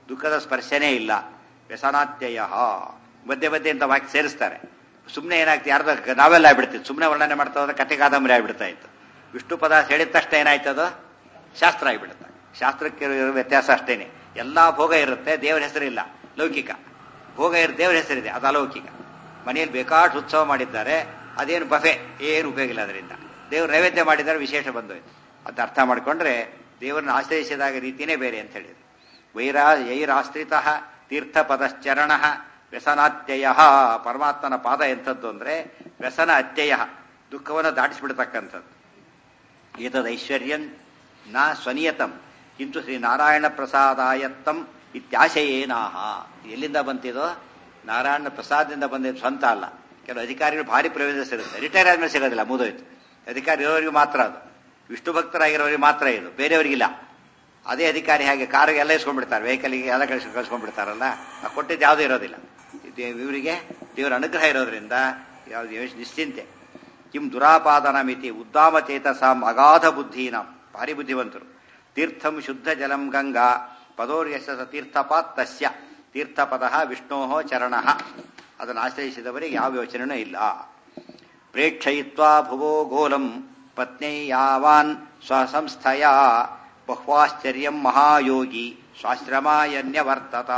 ದುಃಖದ ಸ್ಪರ್ಶನೇ ಇಲ್ಲ ವ್ಯಸನಾತ್ಯಯ ಮಧ್ಯೆ ಮಧ್ಯೆ ಅಂತ ವಾಕ್ಯ ಸೇರಿಸ್ತಾರೆ ಸುಮ್ಮನೆ ಏನಾಗ್ತದೆ ಯಾರ್ದೋ ನಾವೆಲ್ಲ ಆಗ್ಬಿಡ್ತಿತ್ತು ಸುಮ್ಮನೆ ವರ್ಣನೆ ಮಾಡ್ತಾ ಹೋದ್ರೆ ಕತೆ ಕಾದಂಬರಿ ಆಗ್ಬಿಡ್ತಾ ಇತ್ತು ವಿಷ್ಣು ಪದ ಹೇಳಿದ ತಕ್ಷಣ ಏನಾಯ್ತದು ಶಾಸ್ತ್ರ ಆಗಿಬಿಡುತ್ತೆ ಶಾಸ್ತ್ರಕ್ಕೆ ಇರೋ ವ್ಯತ್ಯಾಸ ಅಷ್ಟೇನೆ ಎಲ್ಲಾ ಭೋಗ ಇರುತ್ತೆ ದೇವರ ಹೆಸರಿಲ್ಲ ಲೌಕಿಕ ಭೋಗ ಇರೋ ದೇವರ ಹೆಸರಿದೆ ಅದು ಅಲೌಕಿಕ ಮನೆಯಲ್ಲಿ ಬೇಕಾಷ್ಟು ಉತ್ಸವ ಮಾಡಿದ್ದಾರೆ ಅದೇನು ಬಫೆ ಏನು ಉಪಯೋಗ ಇಲ್ಲ ಅದರಿಂದ ದೇವರು ನೈವೇದ್ಯ ಮಾಡಿದ್ದಾರೆ ವಿಶೇಷ ಬಂದೋಯ್ತು ಅದು ಅರ್ಥ ಮಾಡ್ಕೊಂಡ್ರೆ ದೇವರನ್ನ ಆಶ್ರಯಿಸಿದಾಗ ರೀತಿನೇ ಬೇರೆ ಅಂತ ಹೇಳಿದ್ರು ವೈರಾ ಯೈರಾಶ್ರಿತ ತೀರ್ಥಪದಶ್ಚರಣ ವ್ಯಸನಾತ್ಯಯ ಪರಮಾತ್ಮನ ಪಾದ ಎಂಥದ್ದು ಅಂದ್ರೆ ವ್ಯಸನ ಅತ್ಯಯ ದುಃಖವನ್ನು ದಾಟಿಸಿಬಿಡ್ತಕ್ಕಂಥದ್ದು ಏತದೈಶ್ವರ್ಯಂ ನ ಸ್ವನಿಯತಂ ಕಿಂತು ಶ್ರೀ ನಾರಾಯಣ ಪ್ರಸಾದಾಯತ್ತಂ ಇತ್ಯಾಶಯೇನಾಹ ಎಲ್ಲಿಂದ ಬಂತಿದೋ ನಾರಾಯಣ ಪ್ರಸಾದದಿಂದ ಬಂದಿದ್ದು ಸ್ವಂತ ಅಲ್ಲ ಕೆಲವು ಅಧಿಕಾರಿಗಳು ಭಾರಿ ಪ್ರಯೋಜನ ಸಿಗುತ್ತೆ ರಿಟೈರ್ ಆದ್ಮೇಲೆ ಸಿಗೋದಿಲ್ಲ ಮುದೋಯ್ತು ಅಧಿಕಾರಿ ಇರೋರಿಗೆ ಮಾತ್ರ ಅದು ವಿಷ್ಣು ಭಕ್ತರಾಗಿರೋರಿಗೆ ಮಾತ್ರ ಇದು ಬೇರೆಯವರಿಗಿಲ್ಲ ಅದೇ ಅಧಿಕಾರಿ ಹಾಗೆ ಕಾರಿಗೆ ಎಲ್ಲ ಇಸ್ಕೊಂಡ್ಬಿಡ್ತಾರೆ ವೆಹಿಕಲ್ಗೆ ಎಲ್ಲ ಕಳಿಸ್ ಕಳ್ಸ್ಕೊಂಡ್ಬಿಡ್ತಾರಲ್ಲ ಆ ಕೊಟ್ಟಿದ್ದು ಯಾವುದೂ ಇರೋದಿಲ್ಲ ಇದು ಇವರಿಗೆ ದೇವರ ಅನುಗ್ರಹ ಇರೋದ್ರಿಂದ ಯಾವ್ದು ಯೋಚ್- ನಿಶ್ಚಿಂತೆ ಕಿಂ ದುರಾಪಾದನ ಮಿತಿ ಉದ್ದಾಮ ಚೇತಸಾಂ ಅಗಾಧ ಬುದ್ಧೀನಾಂ ಭಾರಿ ಬುದ್ಧಿವಂತರು ತೀರ್ಥಂ ಶುದ್ಧ ಜಲಂ ಗಂಗಾ ಪದೋರ್ಯಸ ತೀರ್ಥಪಾತ್ ತಸ್ಯ ತೀರ್ಥಪದ ವಿಷ್ಣೋ ಚರಣ ಅದನ್ನು ಆಶ್ರಯಿಸಿದವರಿಗೆ ಯಾವ ಯೋಚನೆನೂ ಇಲ್ಲ ಪ್ರೇಕ್ಷಯಿತ್ವಾ ಭುವೋ ಗೋಲಂ ಪತ್ನೈ ಯಾವಾನ್ ಸ್ವಸಂಸ್ಥಯ ಬಹ್ವಾಶ್ಚರ್ಯಂ ಮಹಾಯೋಗಿ ಸ್ವಾಶ್ರಮಾಯನ್ಯವರ್ತತ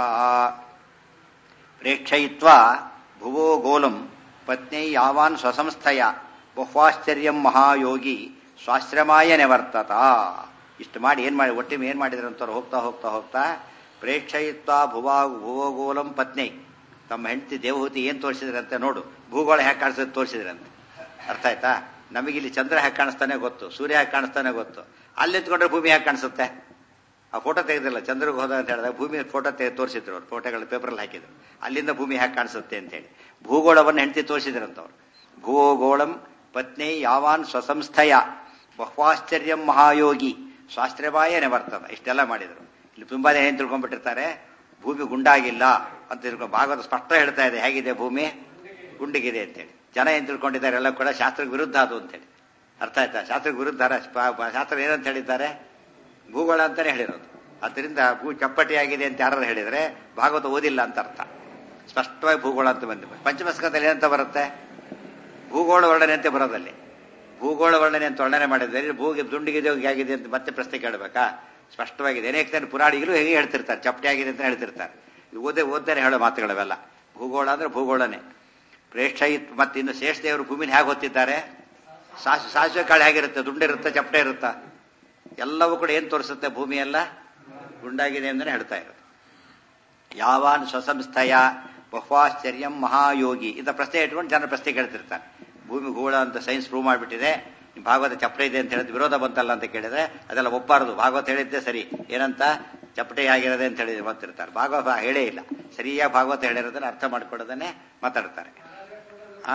ಪ್ರೇಕ್ಷಯಿತ್ವಾ ಭುವೋ ಗೋಲಂ ಪತ್ನೈ ಯಾವಾನ್ ಸ್ವಸಂಸ್ಥಯ ಬಹ್ವಾಶ್ಚರ್ಯಂ ಮಹಾಯೋಗಿ ಸ್ವಾಶ್ರಮಾಯ ನಿವರ್ತತ ಇಷ್ಟು ಮಾಡಿ ಏನ್ ಮಾಡಿ ಒಟ್ಟಿಗೆ ಏನ್ ಮಾಡಿದ್ರು ಅಂತವ್ರು ಹೋಗ್ತಾ ಹೋಗ್ತಾ ಹೋಗ್ತಾ ಪ್ರೇಕ್ಷಯಿತ್ವ ಭುವಾ ಭುವಗೋಲಂ ಪತ್ನಿ ತಮ್ಮ ಹೆಂಡತಿ ದೇವಹೂತಿ ಏನ್ ತೋರಿಸಿದ್ರಂತೆ ನೋಡು ಭೂಗೋಳ ಹ್ಯಾಕ್ ಕಾಣಿಸ್ತದೆ ತೋರಿಸಿದ್ರಂತೆ ಅರ್ಥ ಆಯ್ತಾ ನಮಗಿಲ್ಲಿ ಚಂದ್ರ ಹ್ಯಾಕ್ ಕಾಣಿಸ್ತಾನೆ ಗೊತ್ತು ಸೂರ್ಯ ಹ್ಯಾಕ್ ಕಾಣಿಸ್ತಾನೆ ಗೊತ್ತು ಅಲ್ಲಿ ನಿಂತ್ಕೊಂಡ್ರೆ ಭೂಮಿ ಹ್ಯಾಕ್ ಕಾಣಿಸುತ್ತೆ ಆ ಫೋಟೋ ತೆಗೆದಿಲ್ಲ ಚಂದ್ರಿಗೆ ಹೋದ ಅಂತ ಹೇಳಿದಾಗ ಭೂಮಿ ಫೋಟೋ ತೆಗೆದು ತೋರಿಸಿದ್ರು ಅವ್ರು ಫೋಟೋಗಳು ಪೇಪರಲ್ಲಿ ಹಾಕಿದ್ರು ಅಲ್ಲಿಂದ ಭೂಮಿ ಹ್ಯಾಕ್ ಕಾಣಿಸುತ್ತೆ ಅಂತ ಹೇಳಿ ಭೂಗೋಳವನ್ನು ಹೆಂಡತಿ ತೋರಿಸಿದ್ರಂತವ್ರು ಭೂಗೋಳಂ ಪತ್ನಿ ಯಾವಾನ್ ಸ್ವಸಂಸ್ಥಯ ಬಹ್ವಾಶ್ಚರ್ಯಂ ಮಹಾಯೋಗಿ ಸ್ವಾಶ್ರಯವಾಯ ನಿವರ್ತದ ಇಷ್ಟೆಲ್ಲ ಮಾಡಿದ್ರು ಇಲ್ಲಿ ತುಂಬಾ ಜನ ಏನ್ ತಿಳ್ಕೊಂಡ್ಬಿಟ್ಟಿರ್ತಾರೆ ಭೂಮಿ ಗುಂಡಾಗಿಲ್ಲ ಅಂತ ತಿಳ್ಕೊಂಡು ಭಾಗವತ ಸ್ಪಷ್ಟ ಹೇಳ್ತಾ ಇದೆ ಹೇಗಿದೆ ಭೂಮಿ ಗುಂಡಿಗಿದೆ ಅಂತೇಳಿ ಜನ ಏನ್ ತಿಳ್ಕೊಂಡಿದ್ದಾರೆ ಎಲ್ಲ ಕೂಡ ಶಾಸ್ತ್ರಕ್ಕೆ ವಿರುದ್ಧ ಅದು ಅಂತೇಳಿ ಅರ್ಥ ಆಯ್ತಾ ಶಾಸ್ತ್ರಕ್ಕೆ ವಿರುದ್ಧ ಅಲ್ಲ. ಪ- ಪ- ಶಾಸ್ತ್ರ ಏನಂತ ಹೇಳಿದ್ದಾರೆ ಭೂಗೋಳ ಅಂತಾನೆ ಹೇಳಿರೋದು ಅದರಿಂದ ಭೂ ಚಪ್ಪಟಿಯಾಗಿದೆ ಅಂತ ಯಾರು ಹೇಳಿದ್ರೆ ಭಾಗವತ ಓದಿಲ್ಲ ಅಂತ ಅರ್ಥ ಸ್ಪಷ್ಟವಾಗಿ ಭೂಗೋಳ ಅಂತ ಬಂದಿದೆ ಪಂಚಮಸ್ಕದಲ್ಲಿ ಏನಂತ ಬರುತ್ತೆ ಭೂಗೋಳ ವರ್ಣನೆ ಅಂತ ಬರೋದಲ್ಲಿ ಭೂಗೋಳ ವರ್ಣನೆ ಅಂತ ವರ್ಣನೆ ಮಾಡಿದ್ರೆ ಭೂಗೆ ದುಂಡಿಗಿದೆ ಆಗಿದೆ ಅಂತ ಮತ್ತೆ ಪ್ರಶ್ನೆ ಕೇಳಬೇಕಾ ಸ್ಪಷ್ಟವಾಗಿದೆ ಅನೇಕ ಜನ ಪುರಾಣಿಗಳು ಹೇಗೆ ಹೇಳ್ತಿರ್ತಾರೆ ಚಪ್ಪಟಿ ಆಗಿದೆ ಅಂತ ಹೇಳ್ತಿರ್ತಾರೆ ಇದು ಓದೇ ಓದ್ತಾರೆ ಹೇಳೋ ಮಾತುಗಳವೆಲ್ಲ ಭೂಗೋಳ ಅಂದ್ರೆ ಭೂಗೋಳನೆ ಪ್ರೇಕ್ಷಯಿತ್ ಮತ್ತೆ ಇನ್ನು ಶೇಷದೇವರು ಭೂಮಿನ ಹೇಗೆ ಹೊತ್ತಿದ್ದಾರೆ ಸಾಸ್ ಸಾಸಿವೆ ಕಾಳು ಹೇಗಿರುತ್ತೆ ದುಂಡಿರುತ್ತೆ ಚಪ್ಪಟೆ ಇರುತ್ತಾ ಎಲ್ಲವೂ ಕೂಡ ಏನ್ ತೋರಿಸುತ್ತೆ ಭೂಮಿ ಎಲ್ಲ ಗುಂಡಾಗಿದೆ ಅಂತಾನೆ ಹೇಳ್ತಾ ಇರೋದು ಯಾವಾನ್ ಸ್ವಸಂಸ್ಥಯ ಬಹ್ವಾಶ್ಚರ್ಯಂ ಮಹಾಯೋಗಿ ಇಂಥ ಪ್ರಶ್ನೆ ಇಟ್ಕೊಂಡು ಜನ ಪ್ರಶ್ನೆ ಕೇಳ್ತಿರ್ತಾರೆ ಭೂಮಿ ಗೋಳ ಅಂತ ಸೈನ್ಸ್ ಪ್ರೂವ್ ಮಾಡಿಬಿಟ್ಟಿದೆ ಭಾಗವತ ಚಪ್ಪಟೆ ಇದೆ ಅಂತ ಹೇಳಿದ್ರೆ ವಿರೋಧ ಬಂತಲ್ಲ ಅಂತ ಕೇಳಿದ್ರೆ ಅದೆಲ್ಲ ಒಪ್ಪಾರದು ಭಾಗವತ ಹೇಳಿದ್ದೆ ಸರಿ ಏನಂತ ಚಪ್ಪಟೆ ಆಗಿರೋದೆ ಅಂತ ಹೇಳಿ ಮಾತಿರ್ತಾರೆ ಭಾಗವತ ಹೇಳೇ ಇಲ್ಲ ಸರಿಯಾಗಿ ಭಾಗವತ ಹೇಳಿರೋದನ್ನ ಅರ್ಥ ಮಾಡ್ಕೊಳ್ಳೋದನ್ನೇ ಮಾತಾಡ್ತಾರೆ ಆ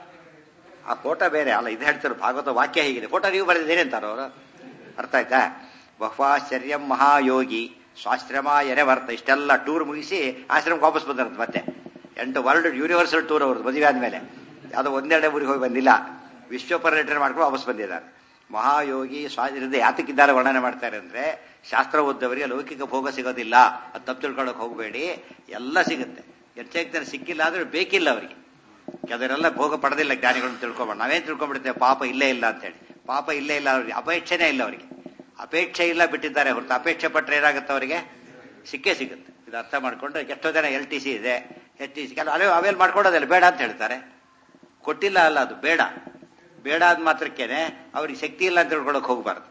ಆ ಫೋಟೋ ಬೇರೆ ಅಲ್ಲ ಇದು ಹೇಳ್ತಾರೆ ಭಾಗವತ ವಾಕ್ಯ ಹೀಗಿದೆ ಫೋಟೋ ನೀವು ಬರೆದಿದ್ದೀರಿ ಅಂತಾರೆ ಅವರು ಅರ್ಥ ಆಯ್ತಾ ಬಹ್ವಾಶ್ಚರ್ಯಂ ಮಹಾಯೋಗಿ ಸ್ವಾಶ್ರಮ ಎರೆವರ್ತ ಇಷ್ಟೆಲ್ಲ ಟೂರ್ ಮುಗಿಸಿ ಆಶ್ರಮಕ್ಕೆ ವಾಪಸ್ ಬಂದಿರಂತೆ ಮತ್ತೆ ಎಂಟು ವರ್ಲ್ಡ್ ಯೂನಿವರ್ಸಲ್ ಟೂರ್ ಅವ್ರದ್ದು ಮದುವೆ ಆದ್ಮೇಲೆ ಯಾವುದೋ ಒಂದೆರಡೇ ಊರಿಗೆ ಹೋಗಿ ಬಂದಿಲ್ಲ ವಿಶ್ವ ಪರ್ಯಟನೆ ಮಾಡ್ಕೊಂಡು ವಾಪಸ್ ಬಂದಿದ್ದಾರೆ ಮಹಾಯೋಗಿ ಸ್ವಾಧೀನದ ಯಾತಕ್ಕಿದ್ದಾರೆ ವರ್ಣನೆ ಮಾಡ್ತಾರೆ ಅಂದ್ರೆ ಶಾಸ್ತ್ರ ಓದ್ದವರಿಗೆ ಲೌಕಿಕ ಭೋಗ ಸಿಗೋದಿಲ್ಲ ಅದು ತಪ್ಪು ತಿಳ್ಕೊಳ್ಳೋಕೆ ಹೋಗಬೇಡಿ ಎಲ್ಲ ಸಿಗುತ್ತೆ ಹೆಚ್ಚಾಗಿ ಸಿಕ್ಕಿಲ್ಲ ಅಂದ್ರೆ ಬೇಕಿಲ್ಲ ಅವರಿಗೆ ಕೆಲವರೆಲ್ಲ ಭೋಗ ಪಡೆದಿಲ್ಲ ಜ್ಞಾನಿಗಳನ್ನ ತಿಳ್ಕೊಬೇಡ ನಾವೇನ್ ತಿಳ್ಕೊಂಡ್ಬಿಡ್ತೇವೆ ಪಾಪ ಇಲ್ಲೇ ಇಲ್ಲ ಅಂತ ಹೇಳಿ ಪಾಪ ಇಲ್ಲೇ ಇಲ್ಲ ಅವ್ರಿಗೆ ಅಪೇಕ್ಷೆನೇ ಇಲ್ಲ ಅವರಿಗೆ ಅಪೇಕ್ಷೆ ಇಲ್ಲ ಬಿಟ್ಟಿದ್ದಾರೆ ಹೊರತು ಅಪೇಕ್ಷೆ ಪಟ್ಟರೆ ಏನಾಗುತ್ತೆ ಅವರಿಗೆ ಸಿಕ್ಕೇ ಸಿಗುತ್ತೆ ಇದು ಅರ್ಥ ಮಾಡ್ಕೊಂಡ್ರೆ ಎಷ್ಟೋ ಜನ ಎಲ್ ಟಿ ಸಿ ಇದೆ ಎಚ್ ಟಿ ಸಿ ಕೆಲವು ಅಲೆ ಅವೇಲ್ ಮಾಡ್ಕೊಡೋದಿಲ್ಲ ಬೇಡ ಅಂತ ಹೇಳ್ತಾರೆ ಕೊಟ್ಟಿಲ್ಲ ಅಲ್ಲ ಅದು ಬೇಡ ಬೇಡ ಆದ ಮಾತ್ರಕ್ಕೇನೆ ಅವ್ರಿಗೆ ಶಕ್ತಿ ಇಲ್ಲ ಅಂತ ತಿಳ್ಕೊಳಕ್ ಹೋಗ್ಬಾರ್ದು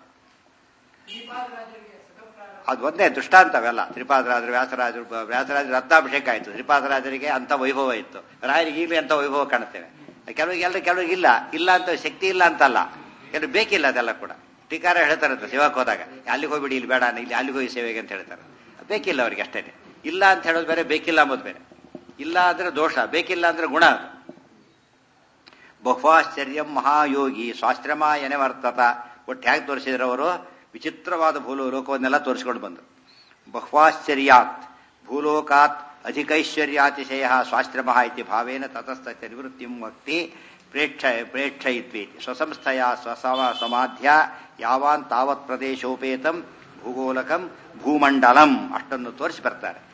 ಅದು ಒಂದೇ ದೃಷ್ಟಾಂತ ಅವೆಲ್ಲ ತ್ರಿಪಾದರಾಜರು ವ್ಯಾಸರಾಜರು ಬ- ವ್ಯಾಸರಾಜರು ರತ್ನಾಭಿಷೇಕ ಆಯ್ತು ತ್ರಿಪಾದರಾಜರಿಗೆ ಅಂತ ವೈಭವ ಇತ್ತು ರಾಯರಿಗೆ ಈಗಲೇ ಅಂತ ವೈಭವ ಕಾಣುತ್ತೇವೆ ಕೆಲವರಿಗೆ ಎಲ್ಲ ಕೆಲವರಿಗೆ ಇಲ್ಲ ಇಲ್ಲ ಅಂತ ಶಕ್ತಿ ಇಲ್ಲ ಅಂತಲ್ಲ ಕೆಲವು ಬೇಕಿಲ್ಲ ಅದೆಲ್ಲ ಕೂಡ ಟೀಕಾರ ಹೇಳ್ತಾರಂತೆ ಸೇವಕ್ಕೆ ಹೋದಾಗ ಅಲ್ಲಿಗೆ ಹೋಗ್ಬಿಡಿ ಇಲ್ಲಿ ಬೇಡ ಇಲ್ಲಿ ಅಲ್ಲಿಗೆ ಹೋಗಿ ಸೇವೆಗೆ ಅಂತ ಹೇಳ್ತಾರೆ ಬೇಕಿಲ್ಲ ಅವ್ರಿಗೆ ಅಷ್ಟೇ ಇಲ್ಲ ಅಂತ ಹೇಳೋದು ಬೇರೆ ಬೇಕಿಲ್ಲ ಅಂಬೋದು ಬೇರೆ ಇಲ್ಲ ಅಂದ್ರೆ ದೋಷ ಬೇಕಿಲ್ಲ ಅಂದ್ರೆ ಗುಣ ಅದು ಬಹ್ವಾಶ್ಚರ್ಯಂ ಮಹಾಯೋಗಿ ಸ್ವಾಶ್ರಮ ಎನೆ ವರ್ತತ ಒಟ್ಟು ಹೇಗೆ ತೋರಿಸಿದ್ರು ಅವರು ವಿಚಿತ್ರವಾದ ಭೂಲೋ ಲೋಕವನ್ನೆಲ್ಲ ತೋರಿಸ್ಕೊಂಡು ಬಂದರು ಬಹ್ವಾಶ್ಚರ್ಯಾತ್ ಭೂಲೋಕಾತ್ ಅಧಿಕೈಶ್ವರ್ಯಾತಿಶಯ ಸ್ವಾಶ್ರಮ ಇತಿ ಭಾವೇನ ತತಸ್ಥ ನಿವೃತ್ತಿಂ ವಕ್ತಿ ಪ್ರೇಕ್ಷ ಪ್ರೇಕ್ಷಯಿತ್ವಿ ಸ್ವಸಂಸ್ಥೆಯ ಸ್ವಸಮ ಸಮಾಧ್ಯ ಯಾವಾನ್ ತಾವತ್ ಪ್ರದೇಶೋಪೇತಂ ಭೂಗೋಲಕಂ ಭೂಮಂಡಲಂ ಅಷ್ಟನ್ನು ತೋರಿಸಿ ಬರ್ತಾರೆ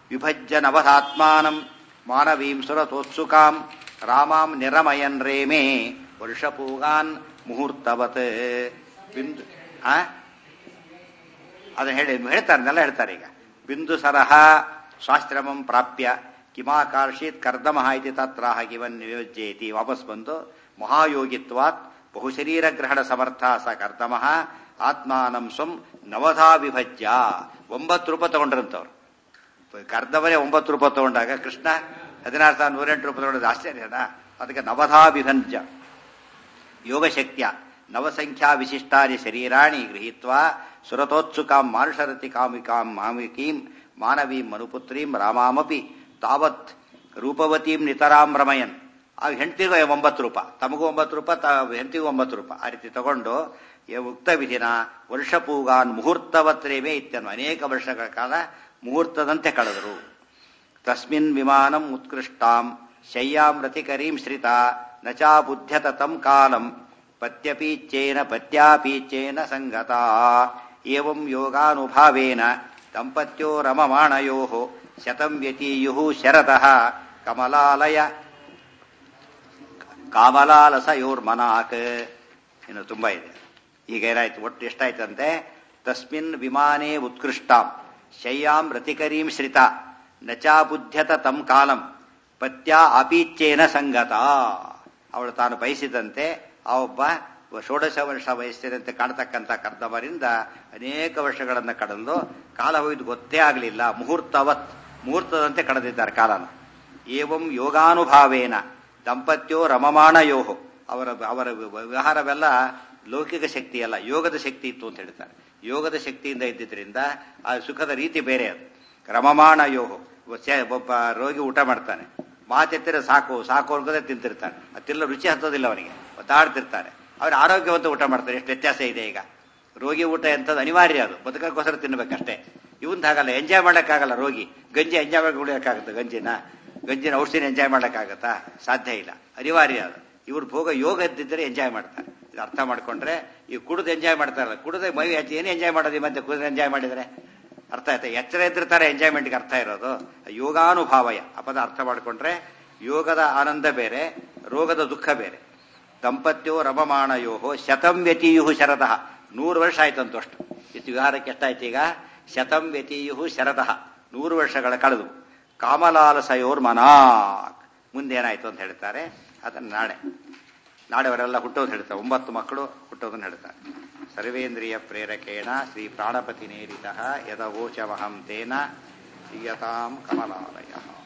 ವಿಭಜ್ಯ ನವಧಾತ್ಮಾನಂ ಮಾನವೀಂ ಸುರತೋತ್ಸುಕಾಂ ರಾಮಾಂ ನಿರಮಯನ್ ರೇಮೇ ವರ್ಷಪೂಗಾನ್ ಮುಹೂರ್ತವತ್ ಬಿಂದು ಆ ಅದನ್ನ ಹೇಳಿ ಹೇಳ್ತಾರೆ ನೆಲ್ಲ ಹೇಳ್ತಾರೆ ಈಗ ಬಿಂದು ಸರಹ ಸ್ವಾಶ್ರಮಂ ಪ್ರಾಪ್ಯ ಕಿಮಾಕರ್ಷಿತ್ ಕರ್ದಮಃ ಇತಿ ತತ್ರಾಹ ಕಿವನ್ ನಿಯೋಜ್ಯೇತಿ ವಾಪಸ್ ಬಂದು ಮಹಾಯೋಗಿತ್ವಾತ್ ಬಹುಶರೀರ ಗ್ರಹಣ ಸಮರ್ಥ ಸ ಕರ್ದಮಃ ಆತ್ಮಾನಂ ಸ್ವಂ ನವಧಾ ವಿಭಜ್ಯ ಒಂಬತ್ತು ರೂಪಾಯಿ ತಗೊಂಡ್ರಂತವ್ರು ಕರ್ದವರೇ ಒಂಬತ್ತು ರೂಪಾಯಿ ತಗೊಂಡಾಗ ಕೃಷ್ಣ ಹದಿನಾರು ಸಾವಿರ ನೂರೆಂಟು ರೂಪಾಯಿ ತಗೊಂಡದ್ದು ಆಶ್ಚರ್ಯನಾ ಅದಕ್ಕೆ ನವಧಾ ವಿಭಜ್ಯ ಯೋಗಶಕ್ತಿಯ ನವಸಂಖ್ಯಾ ವಿಶಿಷ್ಟಾನಿ ಶರೀರಾಣಿ ಗೃಹೀತ್ವಾ ಸುರತೋತ್ಸುಕಾಂ ಮಾನುಷರತಿ ಕಾಮಿಕಾಂ ಮಾಮಿಕೀಂ ಮಾನವೀಂ ಮನುಪುತ್ರೀಂ ರಾಮಾಮಪಿ ತಾವತ್ ರೂಪವತೀಂ ನಿತರಾಂ ರಮಯನ್ ಆಗ ಹೆಂಡತಿಗೂ ಒಂಬತ್ತು ರೂಪಾಯಿ ತಮಗೂ ಒಂಬತ್ತು ರೂಪಾಯಿ ತ ಹೆಂಡತಿಗೂ ಒಂಬತ್ತು ರೂಪಾಯಿ ಆ ರೀತಿ ತಗೊಂಡು ಯ- ಉಕ್ತ ವಿಧಿನ ವರ್ಷಪೂಗಾನ್ ಮುಹೂರ್ತವತ್ರೇವೇ ಇತ್ಯನ್ನು ಅನೇಕ ವರ್ಷಗಳ ಕಾಲ ಮುಹೂರ್ತದಂತೆ ಕಳೆದರು ತಸ್ಮಿನ್ ವಿಮಾನಂ ಉತ್ಕೃಷ್ಟಾಂ ಶಯ್ಯಾಂ ರತಿಕರೀಂ ಶ್ರಿತ ನ ಚಾ ಬುದ್ಧ್ಯತ ತಂ ಕಾಲಂ ಪತ್ಯಪೀಚ್ಯೇನ ಪತ್ಯಾಪೀಚ್ಯೇನ ಸಂಗತಾ ಏವಂ ಯೋಗಾನುಭಾವೇನ ದಂಪತ್ಯೋ ರಮಮಾಣಯೋ ಶತಂ ವ್ಯತೀಯು ಶರತಃ ಕಮಲಾಲಯ ಕಾಮಲಾಲಸಯೋರ್ಮನಾಕ್ ಇನ್ನು ತುಂಬಾ ಇದೆ ಈಗ ಏನಾಯ್ತು ಒಟ್ಟು ಎಷ್ಟಾಯ್ತಂತೆ ತಸ್ಮಿನ್ ವಿಮಾನೇ ಉತ್ಕೃಷ್ಟಾಂ ಶಯ್ಯಾಂ ರತಿಕರೀಂ ಶ್ರಿತ ನಚಾ ಬುದ್ಧ್ಯತ ತಂ ಕಾಲಂ ಪತ್ಯ ಅಪೀಚ್ಯೇನ ಸಂಗತ ಅವಳು ತಾನು ಬಯಸಿದಂತೆ ಆ ಒಬ್ಬ ಷೋಡಶ ವರ್ಷ ವಯಸ್ಸಿನಂತೆ ಕಾಣತಕ್ಕಂಥ ಕರ್ದವರಿಂದ ಅನೇಕ ವರ್ಷಗಳನ್ನು ಕಳೆದು ಕಾಲ ಹೋಯ್ದು ಗೊತ್ತೇ ಆಗಲಿಲ್ಲ ಮುಹೂರ್ತವತ್ ಮುಹೂರ್ತದಂತೆ ಕಳೆದಿದ್ದಾರೆ ಕಾಲನ ಏವಂ ಯೋಗಾನುಭಾವೇನ ದಂಪತ್ಯೋ ರಮಮಾಣಯೋ ಅವರ ಅವರ ವ್ಯವಹಾರವೆಲ್ಲ ಲೌಕಿಕ ಶಕ್ತಿ ಅಲ್ಲ ಯೋಗದ ಶಕ್ತಿ ಇತ್ತು ಅಂತ ಹೇಳ್ತಾರೆ ಯೋಗದ ಶಕ್ತಿಯಿಂದ ಇದ್ದಿದ್ರಿಂದ ಆ ಸುಖದ ರೀತಿ ಬೇರೆ ಅದು ರಮಮಾಣಯೋ ಒಬ್ಬ ರೋಗಿ ಊಟ ಮಾಡ್ತಾನೆ ಮಾತೆತ್ತಿರ ಸಾಕು ಸಾಕು ಅನ್ಕೋದೇ ತಿಂತಿರ್ತಾನೆ ಅತಿಲ್ಲ ರುಚಿ ಹತ್ತೋದಿಲ್ಲ ಅವನಿಗೆ ಒತ್ತಾಡ್ತಿರ್ತಾನೆ ಅವ್ರ ಆರೋಗ್ಯವಂತ ಊಟ ಮಾಡ್ತಾರೆ ಎಷ್ಟು ವ್ಯತ್ಯಾಸ ಇದೆ ಈಗ ರೋಗಿ ಊಟ ಎಂಥದ್ದು ಅನಿವಾರ್ಯ ಅದು ಬದುಕಕ್ಕೋಸ್ಕರ ತಿನ್ಬೇಕಷ್ಟೇ ಇವಂತ ಹಾಗಲ್ಲ ಎಂಜಾಯ್ ಮಾಡೋಕ್ಕಾಗಲ್ಲ ರೋಗಿ ಗಂಜಿ ಎಂಜಾಯ್ ಮಾಡಿ ಕುಡಿಯೋಕ್ಕಾಗುತ್ತೆ ಗಂಜಿನ ಗಂಜಿನ ಔಷಧಿನ ಎಂಜಾಯ್ ಮಾಡೋಕ್ಕಾಗತ್ತಾ ಸಾಧ್ಯ ಇಲ್ಲ ಅನಿವಾರ್ಯ ಅದು ಇವ್ರು ಭೋಗ ಯೋಗ ಇದ್ದಿದ್ದರೆ ಎಂಜಾಯ್ ಮಾಡ್ತಾರೆ ಇದು ಅರ್ಥ ಮಾಡ್ಕೊಂಡ್ರೆ ಈ ಕುಡಿದು ಎಂಜಾಯ್ ಮಾಡ್ತಾರಲ್ಲ ಕುಡಿದ ಮೈ ಹಚ್ಚಿ ಏನು ಎಂಜಾಯ್ ಮಾಡೋದು ಈ ಮತ್ತೆ ಕುಡಿದು ಎಂಜಾಯ್ ಮಾಡಿದರೆ ಅರ್ಥ ಆಯ್ತಾ ಎಚ್ಚರ ಇದ್ದಿರ್ತಾರೆ ಎಂಜಾಯ್ಮೆಂಟ್ಗೆ ಅರ್ಥ ಇರೋದು ಯೋಗಾನುಭಾವಯ ಆ ಪದ ಅರ್ಥ ಮಾಡಿಕೊಂಡ್ರೆ ಯೋಗದ ಆನಂದ ಬೇರೆ ರೋಗದ ದುಃಖ ಬೇರೆ ದಂಪತ್ಯೋ ರಮಮಾಣಯೋ ಶತಂ ವ್ಯತೀಯು ಶರದಃ ನೂರು ವರ್ಷ ಆಯ್ತಂತ ಅಷ್ಟು ಇಷ್ಟು ವಿಹಾರಕ್ಕೆ ಎಷ್ಟಾಯ್ತು ಈಗ ಶತಂ ವ್ಯತೀಯು ಶರದಃ ನೂರು ವರ್ಷಗಳ ಕಳೆದು ಕಾಮಲಾಲಸಯೋರ್ ಮನಾಕ್ ಮುಂದೇನಾಯ್ತು ಅಂತ ಹೇಳ್ತಾರೆ ಅದನ್ನು ನಾಳೆ ನಾಳೆ ಅವರೆಲ್ಲ ಹುಟ್ಟೋದು ಹೇಳ್ತಾರೆ ಒಂಬತ್ತು ಮಕ್ಕಳು ಹುಟ್ಟೋದನ್ನು ಹೇಳ್ತಾರೆ ಸರ್ವೇಂದ್ರಿಯ ಪ್ರೇರಕೇಣ ಶ್ರೀ ಪ್ರಾಣಪತಿ ನೇರಿತ ಯದವೋಚಮಹಂ ತೇನ ಪ್ರಿಯತಾಂ ಕಮಲಾಲಯ